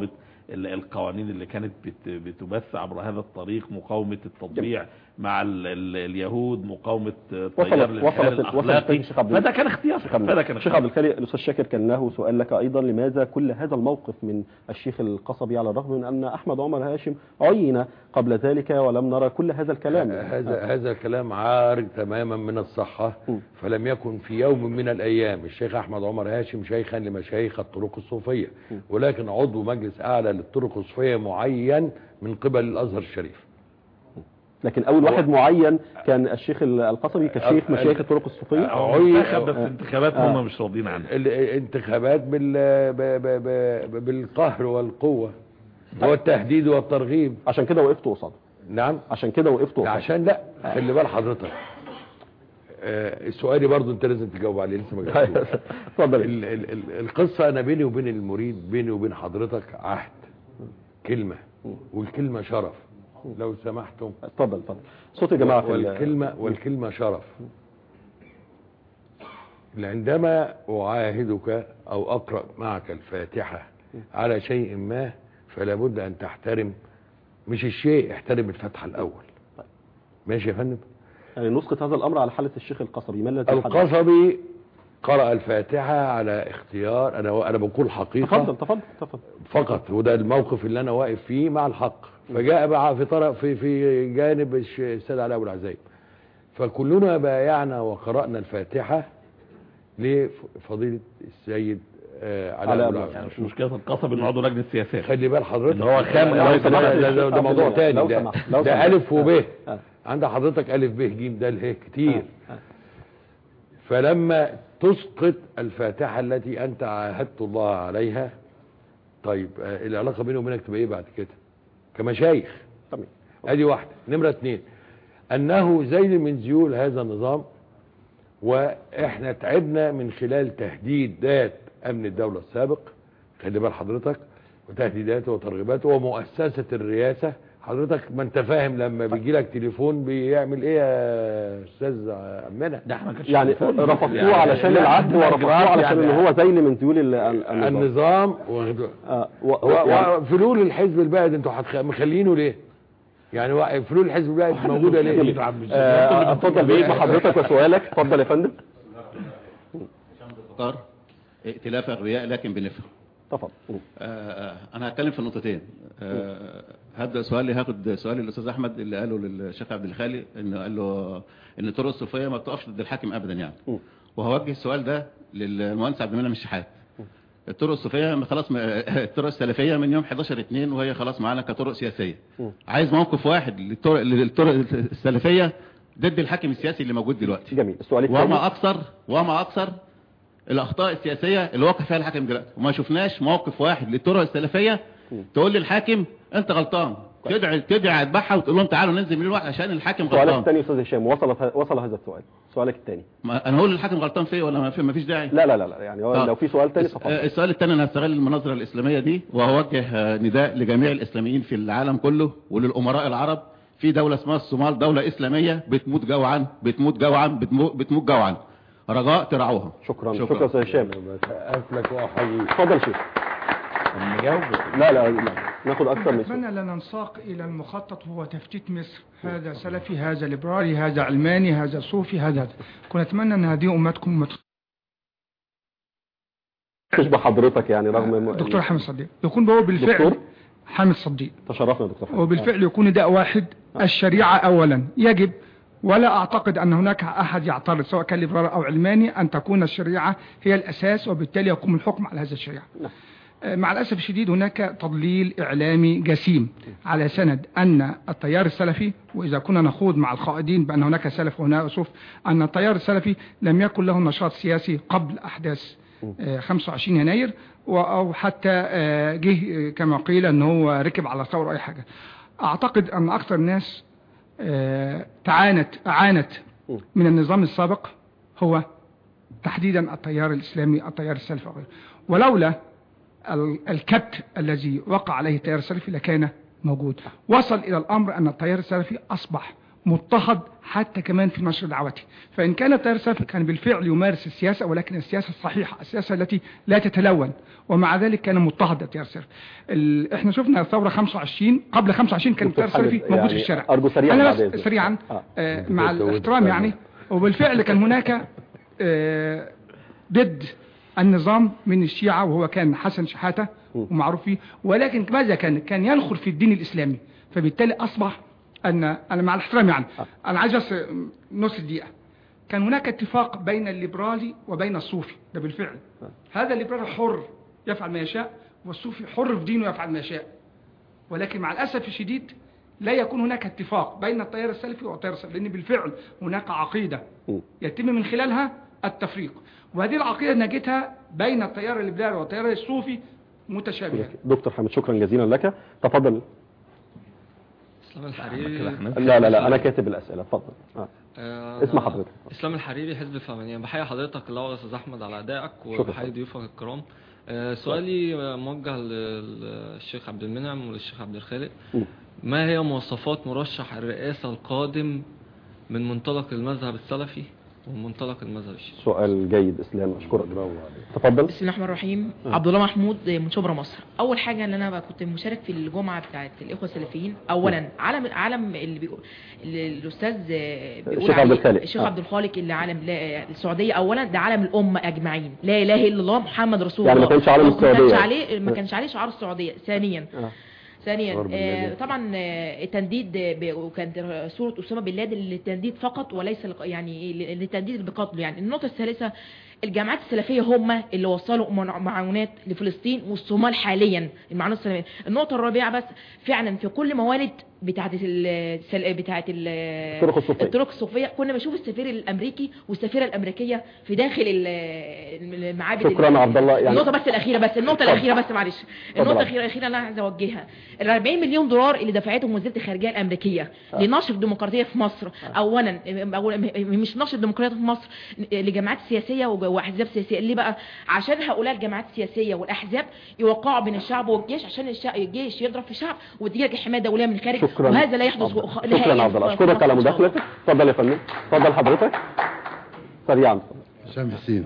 ال- القوانين اللي كانت بت- بتبث عبر هذا الطريق مقاومة التطبيع مع ال ال اليهود مقاومة تيار وصلت الانحلال وصلت وصلت الأخلاقي الشيخ عبد فده كان اختيار فده كان الشيخ عبد الخالق الاستاذ شاكر كان له سؤال لك ايضا لماذا كل هذا الموقف من الشيخ القصبي على الرغم من ان احمد عمر هاشم عين قبل ذلك ولم نرى كل هذا الكلام هذا هذا كلام عارض تماما من الصحة م. فلم يكن في يوم من الأيام الشيخ أحمد عمر هاشم شيخا لمشايخ الطرق الصوفية ولكن عضو مجلس أعلى للطرق الصوفية معين من قبل الأزهر الشريف لكن اول واحد معين كان الشيخ القصبي كشيخ مشايخ الطرق الصوفيه عين- انتخب بس انتخابات آه. هم مش راضيين عنها الانتخابات بال ب- ب- ب- بالقهر والقوة والتهديد والترغيب عشان كده وقفت قصاده نعم عشان كده وقفت قصاده عشان لا خلي بال حضرتك آه، السؤال برضو انت لازم تجاوب عليه لسه ما جاوبتوش اتفضل ال- ال- ال- القصة أنا بيني وبين المريد بيني وبين حضرتك عهد كلمة والكلمة شرف لو سمحتم اتفضل اتفضل صوت يا جماعه في ال- والكلمة والكلمة شرف عندما أعاهدك أو أقرأ معك الفاتحة على شيء ما فلا بد أن تحترم مش الشيء احترم الفتحة الأول ماشي يا فندم يعني نسقط هذا الامر على حاله الشيخ القصبي ما الذي حدث؟ القصبي قرأ الفاتحة على اختيار أنا أنا بقول حقيقة تفضل تفضل تفضل فقط وده الموقف اللي انا واقف فيه مع الحق فجاء بقى في طرف في في جانب الش- السيد علي ابو العزيز فكلنا بايعنا وقرانا الفاتحه لفضيله السيد آه، علي علي ابو أبو العزيز يعني مش مشكلة القصب انه عضو لجنة السياسات خلي بال حضرتك إن هو خام لا، لو ده- سمحت ده, ده, ده, الشيخ موضوع عبد تاني لو ده, سمحت، لو ده سمحت. الف وب آه. عند حضرتك الف ب ج د ه كتير آه. فلما تسقط الفاتحة التي أنت عاهدت الله عليها طيب آه، العلاقة بيني وبينك تبقى إيه بعد كده كمشايخ تمام ادي واحدة نمرة اتنين انه زي من ذيول هذا النظام واحنا تعبنا من خلال تهديدات امن الدولة السابق خلي بال حضرتك وتهديداته وترغيباته ومؤسسة الرئاسة حضرتك ما انت فاهم لما بيجي لك تليفون بيعمل ايه يا استاذ عمنا ده احنا كانش يعني تليفون. رفضوه يعني- علشان لا، العهد ده ورفضوه إجراءات علشان يعني. ان هو زي من ذيول ال- ال- النظام النظام واخده- آه، و- و- و- يعني وفلول الحزب البائد انتوا هتخ- مخلينه ليه يعني وا- فلول الحزب البائد موجودة ليه آه، اتفضل بيه بحضرتك وسؤالك اتفضل يا فندم اختار ائتلاف اغبياء لكن بنفهم اتفضل آه، انا هتكلم في نقطتين آه، هبدا سؤالي هاخد سؤال الاستاذ احمد اللي قاله للشيخ عبد الخالق انه قال له ان الطرق الصوفيه ما بتقفش ضد الحاكم ابدا يعني م. وهوجه السؤال ده للمهندس عبد المنعم الشحات الطرق الصوفيه ما خلاص ما- الطرق السلفيه من يوم 11 2 وهي خلاص معانا كطرق سياسيه م. عايز موقف واحد للطرق للطرق السلفيه ضد الحاكم السياسي اللي موجود دلوقتي جميل السؤال الثاني وما اكثر وما اكثر الاخطاء السياسيه اللي واقع فيها الحاكم دلوقتي وما شفناش موقف واحد للطرق السلفيه تقول للحاكم انت غلطان تدعي تدعي اتبعها وتقول لهم تعالوا ننزل من الوقت عشان الحاكم سؤالك غلطان الثاني يا استاذ هشام وصل وصل هذا السؤال سؤالك الثاني ما انا هقول للحاكم غلطان فيه ولا ما في ما فيش داعي لا لا لا لا يعني هو آه. لو في سؤال ثاني الس- تفضل آه، السؤال الثاني انا هستغل المناظره الاسلاميه دي وهوجه آه، نداء لجميع الاسلاميين في العالم كله وللامراء العرب في دوله اسمها الصومال دوله اسلاميه بتموت جوعا بتموت جوعا بتموت, بتموت جوعا رجاء ترعوها شكرا شكراً. شكرا استاذ هشام بسقف لك واحييك اتفضل شيخ نجاوب لا لا لا ناخد اكثر من سؤال نتمنى لا ننساق إلى المخطط وهو تفتيت مصر هذا سلفي هذا ليبرالي هذا علماني هذا صوفي هذا هذا كنت أتمنى أن هذه أمتكم أمة تشبه حضرتك يعني رغم دكتور حامد صديق يكون هو بالفعل دكتور؟ حامد صديق تشرفنا يا دكتور حامد. وبالفعل يكون نداء واحد الشريعة أولا يجب ولا أعتقد أن هناك أحد يعترض سواء كان ليبرالي أو علماني أن تكون الشريعة هي الأساس وبالتالي يقوم الحكم على هذه الشريعة آه، مع الأسف الشديد هناك تضليل إعلامي جسيم على سند أن التيار السلفي وإذا كنا نخوض مع القائدين بأن هناك سلف وهناك صوف أن التيار السلفي لم يكن له نشاط سياسي قبل أحداث آه، 25 يناير و- أو حتى آه، جه آه، كما قيل أن هو ركب على ثورة أو أي حاجة أعتقد أن أكثر الناس آه، تعانت أعانت من النظام السابق هو تحديدا التيار الإسلامي التيار السلفي وغيره ولولا ال- الكبت الذي وقع عليه التيار السلفي لكان موجود وصل إلى الأمر أن التيار السلفي أصبح مضطهد حتى كمان في نشر دعوته فإن كان التيار السلفي كان بالفعل يمارس السياسة ولكن السياسة الصحيحة السياسة التي لا تتلون ومع ذلك كان مضطهد التيار السلفي ال- احنا شفنا ثورة 25 قبل 25 كان دكتور التيار السلفي حامد، موجود في يعني الشارع أرجو سريعاً أنا بعد بس إذنك. سريعا آه. آه مع دكتور الاحترام داود يعني وبالفعل كان هناك آه، ضد النظام من الشيعة وهو كان حسن شحاتة ومعروف فيه ولكن ماذا كان كان ينخر في الدين الإسلامي فبالتالي أصبح أن أنا مع الاحترام يعني أنا عايز بس نص دقيقة كان هناك اتفاق بين الليبرالي وبين الصوفي ده بالفعل هذا الليبرالي حر يفعل ما يشاء والصوفي حر في دينه يفعل ما يشاء ولكن مع الأسف الشديد لا يكون هناك اتفاق بين التيار السلفي والتيار السلفي لأن بالفعل هناك عقيدة م. يتم من خلالها التفريق وهذه العقيدة نجتها بين التيار الليبرالي والتيار الصوفي متشابهة دكتور حامد شكرا جزيلا لك تفضل اسلام الحريري لا لا لا انا كاتب الاسئله اتفضل آه. آه، اسم حضرتك. اسلام الحريري حزب الفهمانية بحيي حضرتك الاول يا استاذ احمد على ادائك وبحيي ضيوفك الكرام آه، سؤالي آه، موجه للشيخ عبد المنعم وللشيخ عبد الخالق م. ما هي مواصفات مرشح الرئاسة القادم من منطلق المذهب السلفي ومن منطلق المذهب الشيعي سؤال جيد اسلام اشكرك تفضل بسم الله الرحمن الرحيم عبد الله محمود من شبرا مصر اول حاجه ان انا بقى كنت مشارك في الجمعه بتاعه الاخوه السلفيين اولا علم علم اللي بيقول اللي الاستاذ بيقول الشيخ عبد عليه- الخالق. الشيخ آه. عبد الخالق اللي علم لا السعوديه اولا ده علم الامه اجمعين لا اله الا الله محمد رسول يعني ما الله كانش علم ما كانش السعودية. عليه ما آه. كانش عليه شعار السعوديه ثانيا آه. ثانيا ضرب آه اللادن. طبعا آه، التنديد آه، ب- وكانت صورة أسامة بن لادن للتنديد فقط وليس لق- يعني ل- للتنديد بقتله يعني النقطة الثالثة الجامعات السلفية هم اللي وصلوا منع- معونات لفلسطين والصومال حاليا المعونات السلفية النقطة الرابعة بس فعلا في كل موالد بتاعت ال بتاعت ال الطرق الصوفية. الطرق الصوفية كنا بنشوف السفير الأمريكي والسفيرة الأمريكية في داخل ال- المعابد شكراً ال- عبد الله. يعني- النقطة بس الأخيرة بس النقطة اتفضل. الأخيرة بس معلش اتفضل. النقطة الأخيرة الأخيرة اللي أنا عايز أوجهها ال 40 مليون دولار اللي دفعتهم وزارة الخارجية الأمريكية لنشر الديمقراطية في مصر أولا أولاً مش نشر الديمقراطية في مصر لجماعات سياسية وج- وأحزاب سياسية ليه بقى؟ عشان هؤلاء الجماعات السياسية والأحزاب يوقعوا بين الشعب والجيش عشان الشع- الجيش يضرب في الشعب وتجي لك حماية دولية من الخارج شكرا وهذا لا يحدث عبد- وخ- شكرا نهائياً عبد الله في اشكرك مصر على إن شاء الله. مداخلتك اتفضل يا فندم اتفضل حضرتك سريعا هشام حسين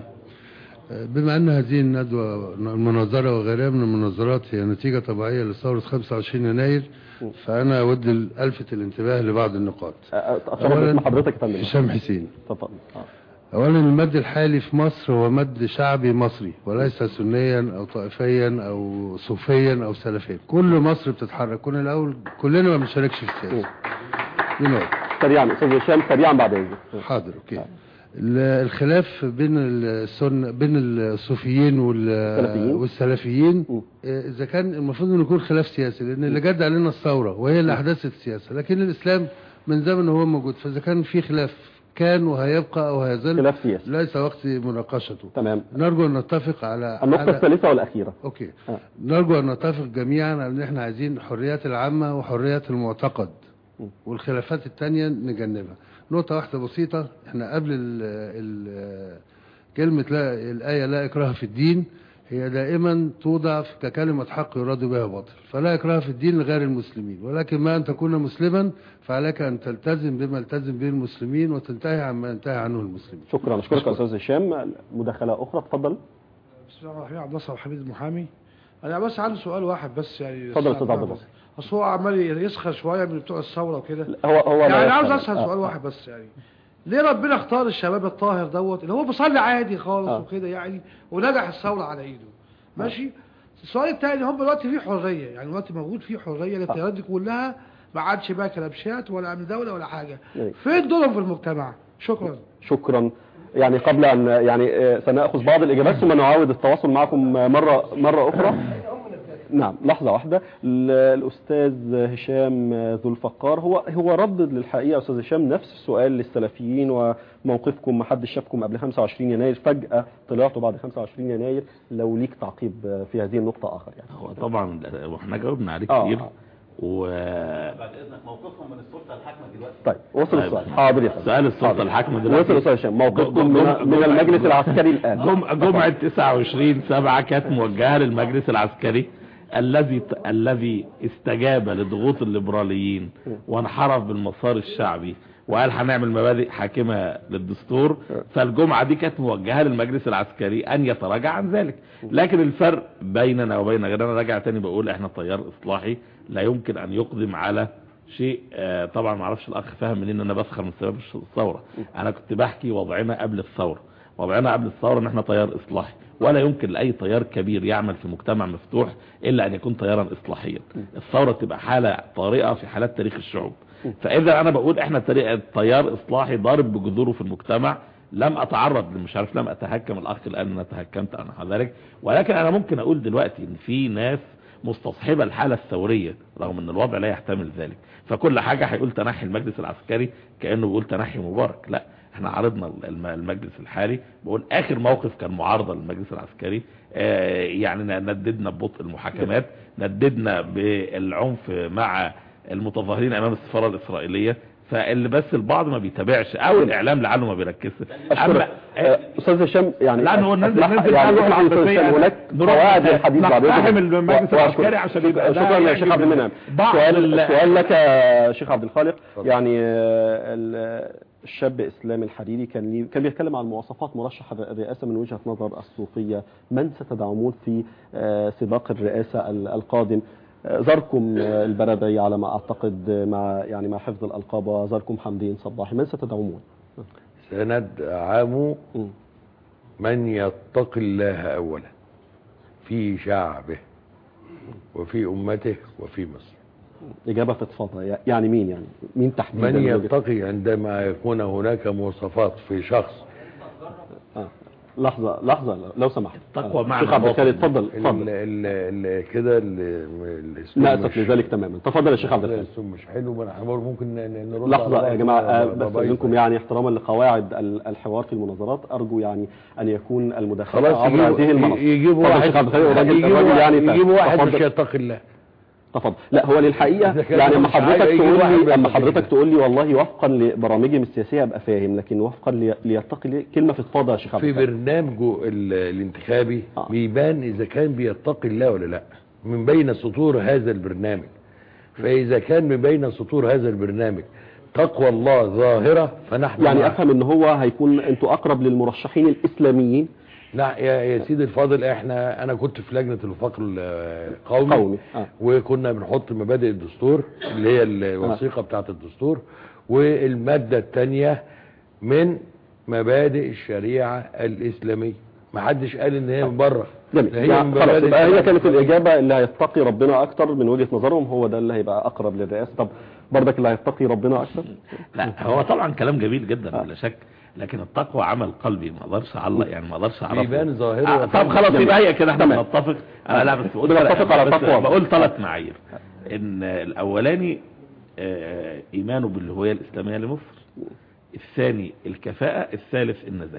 بما أن هذه الندوة المناظرة وغيرها من المناظرات هي نتيجة طبيعية لثورة 25 يناير فأنا أود ألفت الانتباه لبعض النقاط اتشرف باسم حضرتك يا فندم هشام حسين اتفضل آه. أولا المد الحالي في مصر هو مد شعبي مصري وليس سنيا أو طائفيا أو صوفيا أو سلفيا كل مصر بتتحرك كنا الأول كلنا ما بنشاركش في السياسة دي نقطة سريعا استاذ هشام سريعا بعد اذنك حاضر اوكي ال- الخلاف بين السن بين الصوفيين وال- السلفيين. والسلفيين م. آه، اذا كان المفروض انه يكون خلاف سياسي لان اللي جد علينا الثوره وهي اللي احدثت السياسه لكن الاسلام من زمن هو موجود فاذا كان في خلاف كان وهيبقى او هيظل خلاف سياسي ليس وقت مناقشته تمام نرجو ان نتفق على النقطه على- الثالثه والاخيره اوكي آه. نرجو ان نتفق جميعا على ان احنا عايزين حريات العامة وحريات المعتقد م. والخلافات التانية نجنبها نقطة واحدة بسيطة احنا قبل ال ال كلمة لا الآية لا إكراه في الدين هي دائما توضع ككلمة حق يراد بها باطل فلا إكراه في الدين لغير المسلمين ولكن ما أن تكون مسلما فعليك أن تلتزم بما التزم به المسلمين وتنتهي عما ينتهي عنه المسلمين شكرا اشكرك يا استاذ هشام مداخله اخرى اتفضل بسم الله الرحمن الرحيم عبد الناصر حميد المحامي انا بس عندي سؤال واحد بس يعني اتفضل يا أستاذ عبد الله. اصل هو عمال يسخر شويه من بتوع الثوره وكده هو هو لا يعني عاوز يفهم. اسال آه. سؤال واحد بس يعني ليه ربنا اختار الشباب الطاهر دوت اللي هو بيصلي عادي خالص آه. وكده يعني ونجح الثوره على ايده ماشي السؤال الثاني هم دلوقتي في حريه يعني دلوقتي موجود في حريه للتيارات دي كلها ما عادش بقى كلبشات ولا امن دوله ولا حاجه أيوة. فين دورهم في المجتمع شكرا شكرا يعني قبل ان يعني آه، سناخذ بعض الاجابات ثم نعاود التواصل معكم آه، مره مره اخرى نعم لحظه واحده ال- الاستاذ هشام آه، ذو الفقار هو هو ردد للحقيقه يا استاذ هشام نفس السؤال للسلفيين وموقفكم ما حدش شافكم قبل 25 يناير فجاه طلعتوا بعد 25 يناير لو ليك تعقيب آه، في هذه النقطه اخر يعني هو طبعا واحنا جاوبنا عليه آه، كتير آه. و بعد اذنك موقفهم من السلطه الحاكمه دلوقتي طيب وصل طيب. السؤال حاضر يا فندم سؤال السلطة حاضر. الحاكمة دلوقتي. وصل السؤال هشام موقفكم جم- من, جم- من جم- المجلس العسكري الان جم- جمعة 29 سبعة كانت موجهة للمجلس العسكري الذي الذي استجاب لضغوط الليبراليين وانحرف بالمسار الشعبي وقال هنعمل مبادئ حاكمة للدستور فالجمعة دي كانت موجهة للمجلس العسكري ان يتراجع عن ذلك لكن الفرق بيننا وبين غيرنا راجع تاني بقول احنا تيار اصلاحي لا يمكن ان يقدم على شيء آه، طبعا ما اعرفش الاخ فاهم منين ان انا بسخر من سبب الثوره انا كنت بحكي وضعنا قبل الثوره وضعنا قبل الثوره ان احنا تيار اصلاحي ولا يمكن لاي تيار كبير يعمل في مجتمع مفتوح الا ان يكون تيارا اصلاحيا الثوره تبقى حاله طارئه في حالات تاريخ الشعوب فاذا انا بقول احنا طريقه تيار اصلاحي ضارب بجذوره في المجتمع لم اتعرض مش عارف لم اتهكم الاخ الان انا تهكمت عن ذلك ولكن انا ممكن اقول دلوقتي ان في ناس مستصحبة الحالة الثورية رغم ان الوضع لا يحتمل ذلك فكل حاجة هيقول تنحي المجلس العسكري كأنه بيقول تنحي مبارك لا احنا عرضنا الم- المجلس الحالي بقول اخر موقف كان معارضة للمجلس العسكري آه، يعني نددنا ببطء المحاكمات نددنا بالعنف مع المتظاهرين امام السفارة الاسرائيلية فاللي بس البعض ما بيتابعش او الاعلام لعله ما بيركزش أشكرك. آه، استاذ هشام يعني لانه ننزل أسمح- ننزل يعني بقى أسمح لي العاطفية. أستاذ هشام، هناك نروح قواعد للحديث بعد نقتحم إذنك. المجلس و- العسكري وأشكرك. عشان يبقى ده شكرا يا يعجب شيخ عبد المنعم بعض سؤال ال- سؤال لك يا شيخ عبد الخالق يعني آه، ال- الشاب اسلامي الحريري كان ليه كان بيتكلم عن مواصفات مرشح الر- الرئاسه من وجهه نظر الصوفيه من ستدعمون في آه، سباق الرئاسه ال- القادم آه، زاركم آه، البربعي على ما اعتقد آه، مع يعني مع حفظ الالقاب وزاركم حمدين صباحي من ستدعمون سندعم من يتقي الله أولا في شعبه وفي أمته وفي مصر اجابه فضفاضه يعني مين يعني مين تحديدا من من وجهة- يتقي عندما يكون هناك مواصفات في شخص آه. لحظه لحظه لو سمحت التقوى آه. مع شيخ عبد الخالق الباطن. اتفضل ال- اتفضل ال- ال- كده ال- الاسلوب لا مش- اسف لذلك تماما تفضل يا شيخ عبد لا، الخالق الاسلوب مش حلو ما احنا برضه ممكن ن- ن- نرد لحظة على يا جماعة آه، بعض- بس بعض- منكم يعني احتراما لقواعد ال- الحوار في المناظرات أرجو يعني أن يكون المداخلة خلاص عبر يجيبوا- هذه المنصة يجيبوا تفضل يا واحد شيخ عبد الخالق الراجل يجيبوا الراجل يعني ف- يجيبوا واحد مش تفضل. يتقي الله تفضل لا هو للحقيقة إذا كان يعني هو اما مش عايز حضرتك يجيب تقول واحد لي بيتقي اما حضرتك الله. تقول لي والله وفقا لبرامجهم السياسية ابقى فاهم لكن وفقا لي- ليتقي لي كلمة في اتفضل يا شيخ عبد في الخالق برنامجه ال- الانتخابي آه. بيبان اذا كان بيتقي الله ولا لا من بين سطور هذا البرنامج فاذا كان من بين سطور هذا البرنامج تقوى الله ظاهرة فنحن يعني معه. افهم ان هو هيكون انتوا اقرب للمرشحين الاسلاميين لا يا, يا سيدي الفاضل احنا انا كنت في لجنة الوفاق القومي قومي آه. وكنا بنحط مبادئ الدستور اللي هي الوثيقة بتاعت الدستور والمادة الثانية من مبادئ الشريعة الإسلامية ما حدش قال ان هي من بره جميل ده هي يعني من خلاص مبادئ يبقى هي الشريعة كانت الإسلامية. الإجابة اللي هيتقي ربنا أكتر من وجهة نظرهم هو ده اللي هيبقى أقرب للرئاسة طب برضك اللي هيتقي ربنا أكتر لا هو طبعا كلام جميل جدا بلا شك لكن التقوى عمل قلبي ما اقدرش اعلق يعني ما اقدرش اعرفه بيبان ظاهره آه طب خلاص جميل. يبقى هي كده احنا تمام. بنتفق انا لا بس بقول بنتفق على بس تقوى. بقول ثلاث معايير ان الاولاني آه، ايمانه بالهويه الاسلاميه لمصر الثاني الكفاءه الثالث النزاهه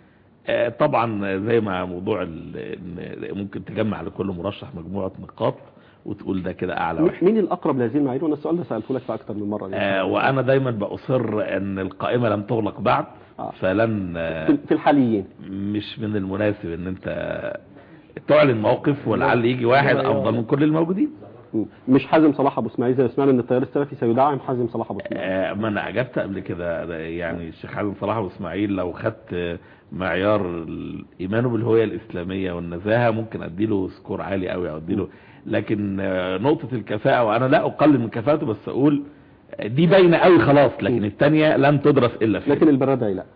آه، طبعا زي ما موضوع ال- إن ممكن تجمع لكل مرشح مجموعه نقاط وتقول ده كده اعلى واحد مين الأقرب لهذه المعايير وأنا السؤال ده سألته لك في أكتر من مرة آه وانا دايما باصر ان القائمه لم تغلق بعد آه. فلن آه في في الحاليين مش من المناسب ان انت تعلن موقف ولعل يجي واحد افضل من كل الموجودين م. مش حازم صلاح أبو إسماعيل زي ما سمعنا إن التيار السلفي سيدعم حازم صلاح أبو إسماعيل آه ما انا اجبت قبل كده ده يعني الشيخ حازم صلاح واسماعيل لو خدت آه، معيار ال- ايمانه بالهويه الاسلاميه والنزاهه ممكن اديله سكور عالي قوي او اديله لكن آه، نقطه الكفاءه وانا لا اقلل من كفاءته بس اقول آه، دي باينه قوي خلاص لكن الثانيه لم تدرس الا فيها لكن البرادعي لا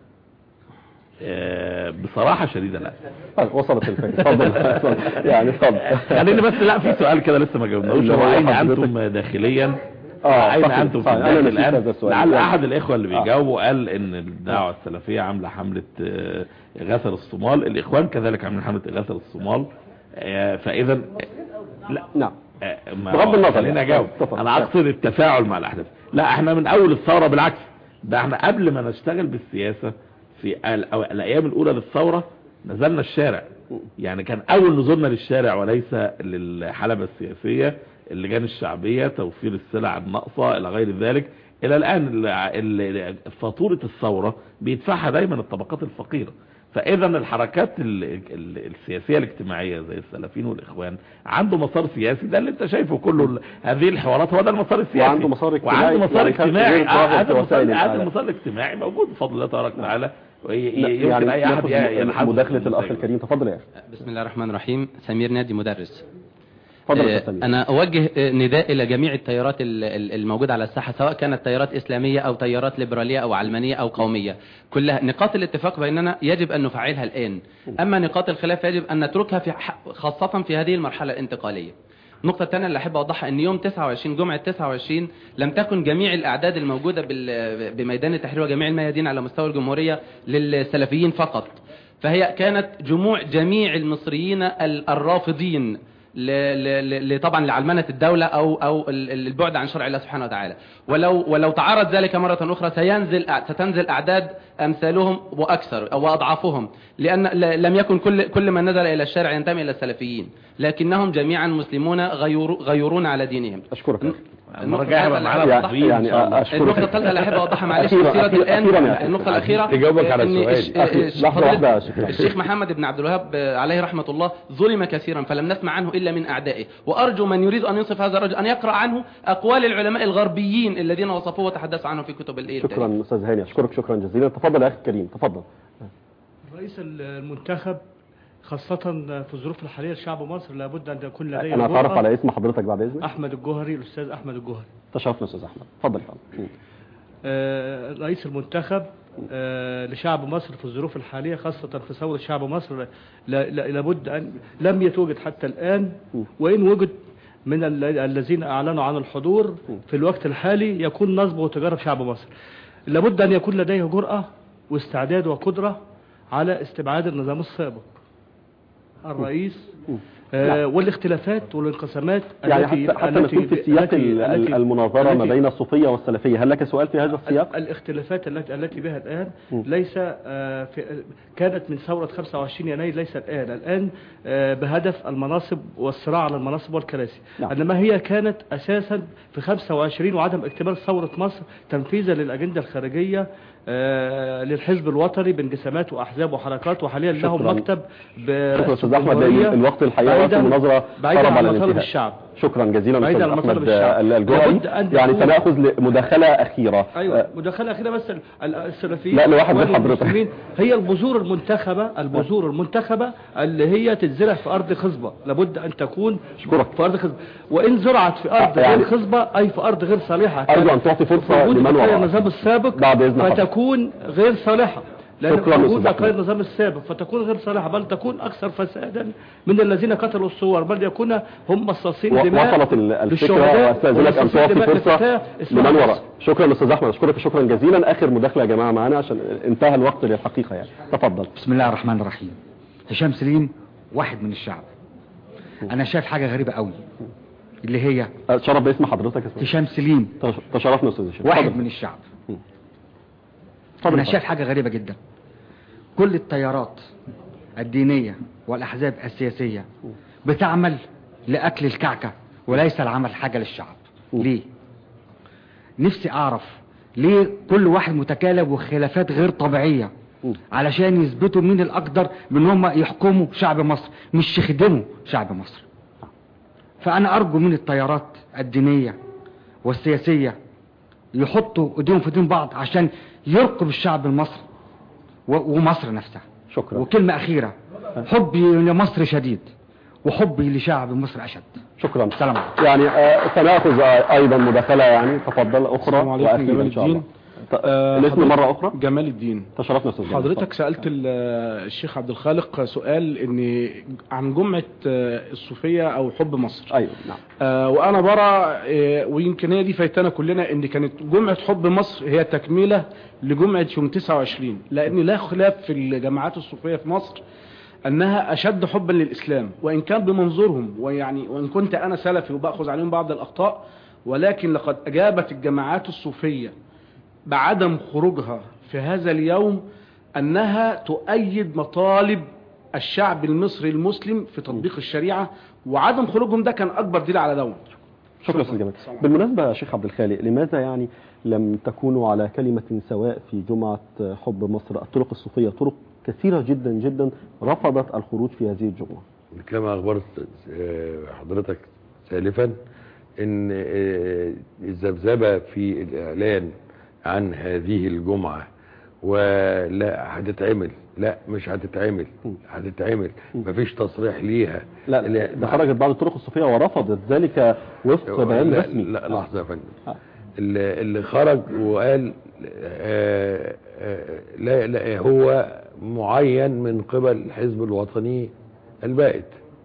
آه، بصراحة شديدة لا طيب وصلت الفكرة اتفضل اتفضل. يعني اتفضل خليني بس لا في سؤال كده لسه ما جاوبناهوش اللي هو هو اين حضرتك- انتم داخليا اه اين صحيح، انتم في صحيح. أنا الداخل نسيت الان هذا السؤال لعل يعني. احد الاخوة اللي آه. بيجاوبوا قال ان الدعوة السلفية عاملة حملة آه، اغاثة الصومال الاخوان كذلك عاملين حملة اغاثة الصومال آه، فاذا لا نعم آه، ما بغض النظر خليني يعني. اجاوب اتفضل. انا اقصد التفاعل مع الاحداث لا احنا من اول الثوره بالعكس ده احنا قبل ما نشتغل بالسياسه في ال- أو- الايام الاولى للثوره نزلنا الشارع يعني كان اول نزولنا للشارع وليس للحلبة السياسية اللجان الشعبية توفير السلع الناقصة الى غير ذلك الى الان ال- ال- فاتورة الثورة بيدفعها دايما الطبقات الفقيرة فاذا الحركات ال- ال- السياسية الاجتماعية زي السلفيين والاخوان عنده مسار سياسي ده اللي انت شايفه كله ال- هذه الحوارات هو ده المسار السياسي وعنده مسار اجتماعي وعنده مسار يعني كان اجتماعي غير ظاهر هذا في المسار وسائل هذا الإعلام. المسار الاجتماعي موجود بفضل الله تبارك وتعالى وي- يعني يمكن اي احد ناخد ينحاز مداخلة الأخ للمسار. الكريم تفضل يا أخي بسم الله الرحمن الرحيم سمير نادي مدرس تفضل يا آه، أستاذ سمير. أنا أوجه آه، نداء إلى جميع التيارات ال- ال- الموجودة على الساحة سواء كانت تيارات إسلامية أو تيارات ليبرالية أو علمانية أو قومية كلها نقاط الاتفاق بيننا يجب أن نفعلها الآن أما نقاط الخلاف يجب أن نتركها في ح- خاصة في هذه المرحلة الانتقالية النقطة الثانية اللي أحب أوضحها أن يوم 29 جمعة 29 لم تكن جميع الأعداد الموجودة بال- بميدان التحرير وجميع الميادين على مستوى الجمهورية للسلفيين فقط فهي كانت جموع جميع المصريين ال- الرافضين ل- ل- ل- طبعا لعلمنة الدولة أو أو ال- ال- البعد عن شرع الله سبحانه وتعالى ولو ولو تعرض ذلك مرة أخرى سينزل ستنزل أعداد أمثالهم وأكثر أو أضعافهم لأن ل- لم يكن كل كل من نزل إلى الشارع ينتمي إلى السلفيين لكنهم جميعا مسلمون غيور غيورون على دينهم أشكرك النقطة الجاية الثالثة هيبقى اللي معانا أحب يعني أوضحها- يعني أشكرك النقطة الثالثة اللي أحب أوضحها معلش أخيراً- بصيرة أخيراً الآن يا أخي. النقطة الأخيرة تجاوبك على إن السؤال. الش- الش- لحظة واحدة يا فضيلة شيخ. الشيخ محمد بن عبد الوهاب آه، عليه رحمة الله ظلم كثيرا فلم نسمع عنه إلا من أعدائه وأرجو من يريد أن ينصف هذا الرجل أن يقرأ عنه أقوال العلماء الغربيين الذين وصفوه وتحدثوا عنه في كتب الإيه شكرا أستاذ هاني أشكرك شكرا جزيلا تفضل يا أخي الكريم تفضل رئيس المنتخب خاصة في الظروف الحالية لشعب مصر لابد أن يكون لديه أنا أتعرف جرأة. على اسم حضرتك بعد إذنك أحمد الجوهري الأستاذ أحمد الجوهري تشرفنا أستاذ أحمد تفضل فضل. آه، رئيس المنتخب آه، لشعب مصر في الظروف الحالية خاصة في ثورة شعب مصر لا- لا- لابد أن لم يتوجد حتى الآن وإن وجد من ال- الذين أعلنوا عن الحضور في الوقت الحالي يكون نصب وتجارب شعب مصر لابد أن يكون لديه جرأة واستعداد وقدرة على استبعاد النظام السابق الرئيس آه، والاختلافات والانقسامات يعني التي حتى, حتى التي- نكون في سياق التي- ال- ال- التي- المناظرة ما التي- بين الصوفية والسلفية هل لك سؤال في هذا السياق؟ الاختلافات التي التي بها الآن م. ليس آه، في كانت من ثورة 25 يناير ليس الآن الآن آه، بهدف المناصب والصراع على المناصب والكراسي نعم. إنما هي كانت أساسا في 25 وعدم اكتمال ثورة مصر تنفيذا للأجندة الخارجية آه، للحزب الوطني بانقسامات وأحزاب وحركات وحاليا لهم شكراً. مكتب شكرا أستاذ أحمد لأن الوقت الحقيقة وقت بعيداً- المناظرة بعيدا قرب عن على مطالب الانتهاء الشعب شكرا جزيلا بعيداً أستاذ عن مطالب أحمد الشعب. الجوهري لابد أن يعني تكون- سنأخذ مداخلة أخيرة ايوه مداخله اخيره بس ال- ال- السلفيين لا، لواحد غير والإخوان حضرتك. والمسلمين هي البذور المنتخبه البذور المنتخبه اللي هي تتزرع في ارض خصبه لابد ان تكون أشكرك. في ارض خصبه وان زرعت في ارض يعني- غير خصبه اي في ارض غير صالحه أرجو كانت أن تعطي فرصة موجود لمن بقايا وراء النظام السابق بعد إذن حضرتك. فتكون غير صالحه لأن شكراً موجود أستاذ بقايا أحمد. النظام السابق فتكون غير صالحة بل تكون أكثر فسادا من الذين قتلوا الصور بل يكون هم مصاصين و- دماء وصلت ال- الفكرة للشهداء واستاذنك ان ومصاصين تعطي دماء فرصة لفتاة اسمها لمن مصر. وراء شكرا استاذ احمد اشكرك شكرا جزيلا اخر مداخلة يا جماعة معانا عشان انتهى الوقت للحقيقة يعني تفضل بسم الله الرحمن الرحيم هشام سليم واحد من الشعب انا شايف حاجة غريبة قوي اللي هي شرف باسم حضرتك اسمه هشام سليم تش- تشرفنا استاذ هشام واحد اتفضل. من الشعب اتفضل انا اتفضل. شايف حاجة غريبة جدا كل التيارات الدينية والاحزاب السياسية بتعمل لاكل الكعكة وليس العمل حاجة للشعب ليه نفسي اعرف ليه كل واحد متكالب وخلافات غير طبيعية علشان يثبتوا مين الاقدر من هم يحكموا شعب مصر مش يخدموا شعب مصر فانا ارجو من التيارات الدينية والسياسية يحطوا ايديهم في ايدين بعض عشان يرقب الشعب المصري و- ومصر نفسها شكرا وكلمة اخيرة حبي لمصر شديد وحبي لشعب مصر اشد شكرا سلام عليكم يعني آه، سنأخذ آه، ايضا مداخلة يعني تفضل اخرى السلام عليكم واخيرا جمال ان شاء الله الدين ط- آه، الاسم حضرتك- مرة اخرى جمال الدين تشرفنا استاذ جمال. حضرتك سألت ال- الشيخ عبد الخالق سؤال ان عن جمعة آه، الصوفية او حب مصر ايوه نعم آه، وانا برى آه، ويمكن هي دي فايتانا كلنا ان كانت جمعة حب مصر هي تكملة لجمعة يوم 29 لان لا خلاف في الجماعات الصوفية في مصر انها اشد حبا للاسلام وان كان بمنظورهم ويعني وان كنت انا سلفي وباخذ عليهم بعض الاخطاء ولكن لقد اجابت الجماعات الصوفية بعدم خروجها في هذا اليوم انها تؤيد مطالب الشعب المصري المسلم في تطبيق الشريعة وعدم خروجهم ده كان اكبر دليل على دوت شكرا استاذ جمال بالمناسبة يا شيخ عبد الخالق لماذا يعني لم تكونوا على كلمة سواء في جمعة حب مصر الطرق الصوفية طرق كثيرة جدا جدا رفضت الخروج في هذه الجمعة كما اخبرت آه، حضرتك سالفا ان آه، الذبذبه في الاعلان عن هذه الجمعه ولا هتتعمل لا مش هتتعمل هتتعمل مفيش تصريح ليها لا ده خرجت بعض الطرق الصوفية ورفضت ذلك وفق بيان لا, رسمي لا لحظه يا فندم اللي اللي خرج وقال آه، آه، لا لا هو معين من قبل الحزب الوطني البائد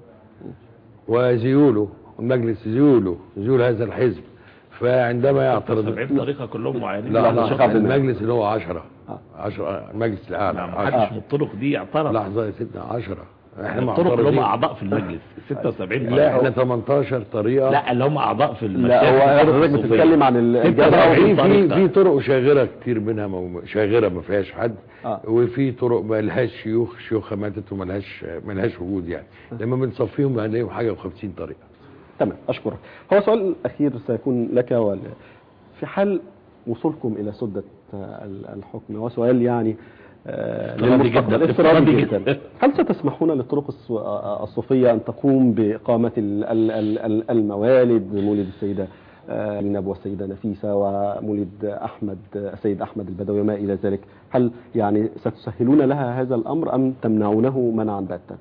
وزيوله مجلس زيوله زيول هذا الحزب فعندما يعترض 70 طريقة كلهم معينين لا لا، لا المجلس اللي هو 10 10 المجلس الاعلى ما حدش من الطرق دي اعترض لحظه يا سيدنا 10 احنا الطرق اللي هم معترضين. اعضاء في المجلس 76 لا احنا 18 طريقه لا اللي هم اعضاء في لا هو حضرتك بتتكلم عن ال- الجامعة في في طريقة. في طرق شاغره كتير منها مو- شاغره ما فيهاش حد آه. وفي طرق ما لهاش شيوخ شيوخها ماتت وما لهاش ما لهاش وجود يعني لما بنصفيهم هنلاقيهم حاجه و50 طريقه تمام أشكرك هو سؤال أخير سيكون لك ولا في حال وصولكم إلى سدة ال- الحكم هو سؤال يعني آه، افتراضي للمستقبل. جدا. افتراضي افتراضي جدا جدا. هل ستسمحون للطرق الص- آه، الصوفية أن تقوم بإقامة ال- ال- ال- ال- الموالد مولد السيدة آه، زينب والسيدة نفيسة ومولد أحمد السيد أحمد البدوي وما إلى ذلك هل يعني ستسهلون لها هذا الأمر أم تمنعونه منعا باتا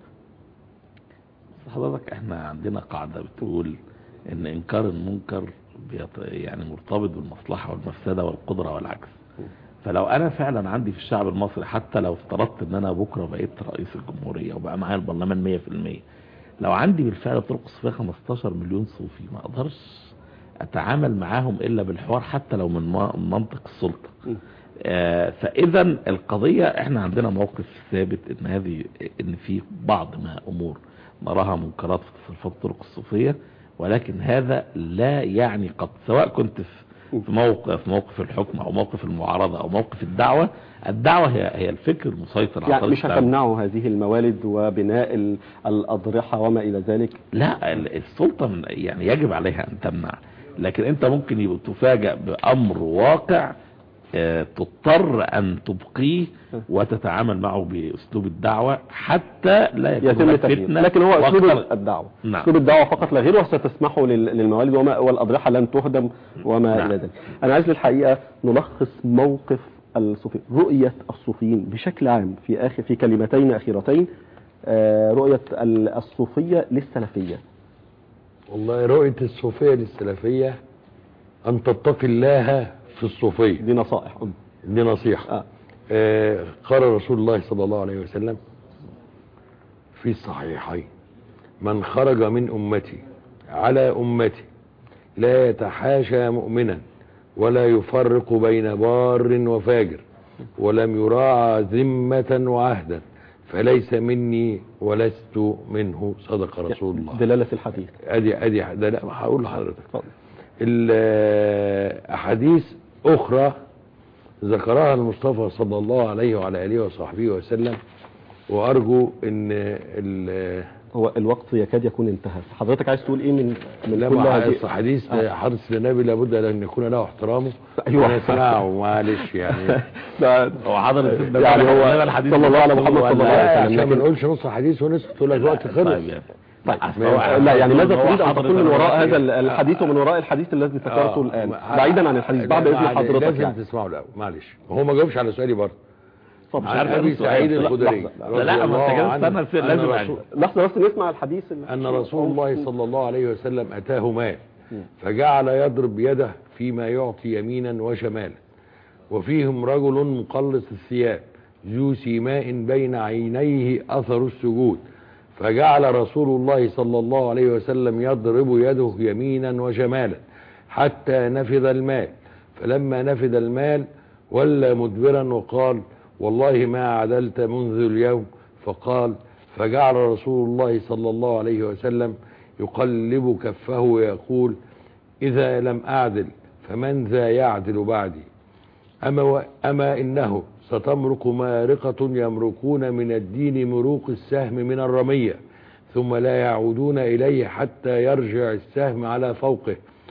حضرتك احنا عندنا قاعدة بتقول ان انكار المنكر بيط... يعني مرتبط بالمصلحة والمفسدة والقدرة والعكس فلو انا فعلا عندي في الشعب المصري حتى لو افترضت ان انا بكرة بقيت رئيس الجمهورية وبقى معايا البرلمان 100% لو عندي بالفعل طرق صوفية 15 مليون صوفي ما اقدرش اتعامل معاهم الا بالحوار حتى لو من ما- من منطق السلطة آه، فاذا القضية احنا عندنا موقف ثابت ان هذه ان في بعض ما امور نراها منكرات في تصرفات الطرق الصوفية ولكن هذا لا يعني قد سواء كنت في في موقف موقف الحكم او موقف المعارضة او موقف الدعوة الدعوة هي هي الفكر المسيطر على يعني طريق مش التعامل. هتمنعوا هذه الموالد وبناء ال- الأضرحة وما إلى ذلك لا ال- السلطة من يعني يجب عليها ان تمنع لكن انت ممكن يبقى تفاجأ بامر واقع آه، تضطر ان تبقيه وتتعامل معه باسلوب الدعوة حتى لا يكون يتم هناك تغيير فتنة لكن هو اسلوب وأكثر- الدعوه نعم. اسلوب الدعوه فقط لا غير وستسمحوا لل- للموالد وما والاضرحه لن تهدم وما نعم. الى ذلك انا عايز للحقيقه نلخص موقف الصوفي رؤيه الصوفيين بشكل عام في اخر في كلمتين اخيرتين آه، رؤيه ال- الصوفيه للسلفيه والله رؤيه الصوفيه للسلفيه ان تتقي الله في الصوفيه دي نصائح دي نصيحه آه. آه قال رسول الله صلى الله عليه وسلم في الصحيحين من خرج من امتي على امتي لا يتحاشى مؤمنا ولا يفرق بين بار وفاجر ولم يراعى ذمة وعهدا فليس مني ولست منه صدق رسول الله دلاله الحديث ادي ادي ده لا هقول لحضرتك الاحاديث اخرى ذكرها المصطفى صلى الله عليه وعلى اله وصحبه وسلم وارجو ان ال- هو الوقت يكاد يكون انتهى حضرتك عايز تقول ايه من من لا كل مع هذه الحديث آه. حدث للنبي لابد ان يكون له احترامه أيوة. ونسمعه معلش يعني لا، هو حضر السيدنا يعني محمد هو هذا الحديث صلى الله على محمد صلى الله عليه لا، وسلم عشان ما لكن- نقولش نص حديث ونسكت تقول لك الوقت خلص طيب يعني. طيب ما- لا يعني ماذا هو تريد ان حضر تقول من وراء البرنامج. هذا ال- الحديث ومن وراء الحديث الذي ذكرته آه، الان ما- بعيدا عن الحديث بعد لا، اذن معلش، حضرتك لازم يعني تسمعوا الاول معلش هو ما جاوبش على سؤالي برضه اتفضل. عن ابي سعيد الخدري لا لا ما انت كده استنى في- لازم يعني. لحظه بس نسمع الحديث اللي أن رسول الله صلى الله عليه وسلم أتاه مال فجعل يضرب يده فيما يعطي يمينا وشمالا وفيهم رجل مقلص الثياب ذو سيماء بين عينيه أثر السجود فجعل رسول الله صلى الله عليه وسلم يضرب يده يمينا وشمالا حتى نفذ المال فلما نفذ المال ولى مدبرا وقال والله ما عدلت منذ اليوم فقال فجعل رسول الله صلى الله عليه وسلم يقلب كفه ويقول إذا لم أعدل فمن ذا يعدل بعدي أما, و... أما إنه ستمرق مارقة يمرقون من الدين مروق السهم من الرمية ثم لا يعودون إليه حتى يرجع السهم على فوقه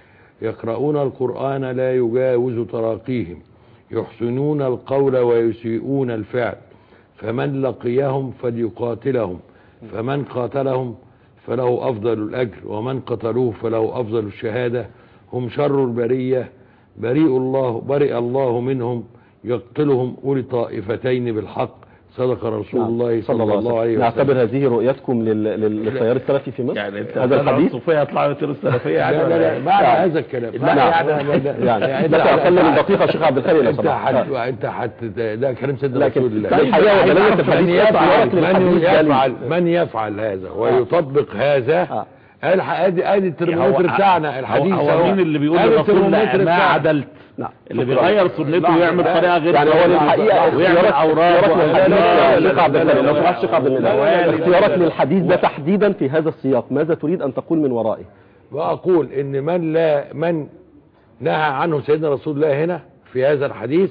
يقرؤون القرآن لا يجاوز تراقيهم يحسنون القول ويسيئون الفعل فمن لقيهم فليقاتلهم فمن قاتلهم فله أفضل الأجر ومن قتلوه فله أفضل الشهادة هم شر البرية بريء الله برئ الله منهم يقتلهم أولي طائفتين بالحق صدق رسول نعم. الله صلى الله عليه وسلم نعتبر هذه رؤيتكم لل- لل- للتيار السلفي في مصر يعني انت هذا الحديث الصوفيه يطلعوا يطيروا السلفيه يعني لا لا لا ولا- بعد نعم. هذا الكلام لا، بعد- يعني- لا، لا، لا. يعني أنت- بس أقل من دقيقة شيخ عبد الخالق لو انت سمحت. حت انت حت ده كلام سيدنا لكن رسول الله الحقيقة ودلالة الحديث من اختيارك يفعل من للحديث يفعل من يفعل هذا ويطبق هذا الح- ادي ادي الترمومتر هو- بتاعنا الحديث هو, أهو. هو مين اللي بيقول ادي للرسول لا الترمومتر ما بتاعنا. عدلت نعم. اللي شكراً. بيغير سنته لا، ويعمل لا. طريقه غير يعني هو طريقة الحقيقة ويعمل اختيارك اوراق اختيارك للحديث لا، شيخ عبد لا، لا، الخالق لو لا، سمحت شيخ عبد المنعم لا، لا، اختيارك لا. للحديث ده تحديدا في هذا السياق ماذا تريد أن تقول من ورائه واقول ان من لا من نهى عنه سيدنا رسول الله هنا في هذا الحديث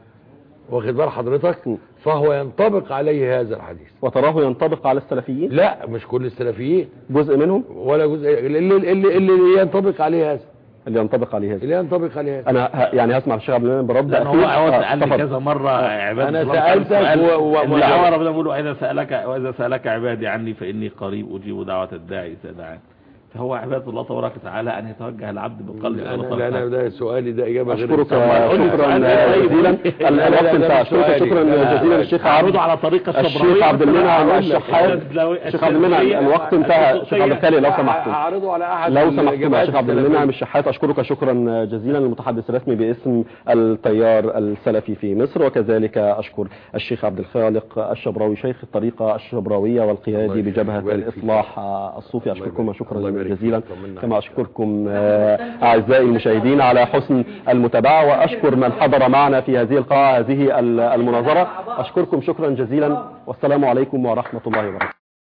واخد بال حضرتك فهو ينطبق عليه هذا الحديث وتراه ينطبق على السلفيين لا مش كل السلفيين جزء منهم ولا جزء اللي, اللي, اللي, اللي ينطبق عليه هذا اللي ينطبق عليه هذا اللي ينطبق عليه هذا انا ه- يعني هسمع الشيخ عبد المنعم برد لان هو أخير. هو آه، سالني تفضل. كذا مره عباد أنا الله كان سألتك سؤال و- و- اللي و- هو ربنا بيقول واذا سالك واذا سالك عبادي عني فاني قريب اجيب دعوه الداعي اذا دعان فهو عباده الله تبارك وتعالى ان يتوجه العبد بقلب لا لا لا ده سؤالي ده اجابه غير أشكرك السؤال. شكرا طيب. جزيلا لا، لا، الوقت ده انتهى مش أشكرك سؤالي. شكرا لا، جزيلا لا، الشيخ عرضوا على طريقه الشبراويه الشيخ عبد المنعم أقول لك الشحات السلفية- الشيخ عبد المنعم السلفية- الوقت انتهى الشيخ عبد الخالق لو سمحتم اعرضه على احد لو سمحتم يا الجماعات شيخ عبد السلفية. المنعم الشحات اشكرك شكرا جزيلا المتحدث الرسمي باسم التيار السلفي في مصر وكذلك اشكر الشيخ عبد الخالق الشبراوي شيخ الطريقه الشبراويه والقيادي الله بجبهه يبارك فيك. الاصلاح الصوفي اشكركم الله شكرا يبارك فيك. جزيلا طمنا كما اشكركم آه، اعزائي المشاهدين على حسن المتابعه واشكر من حضر معنا في هذه القاعه هذه المناظره اشكركم شكرا جزيلا والسلام عليكم ورحمه الله وبركاته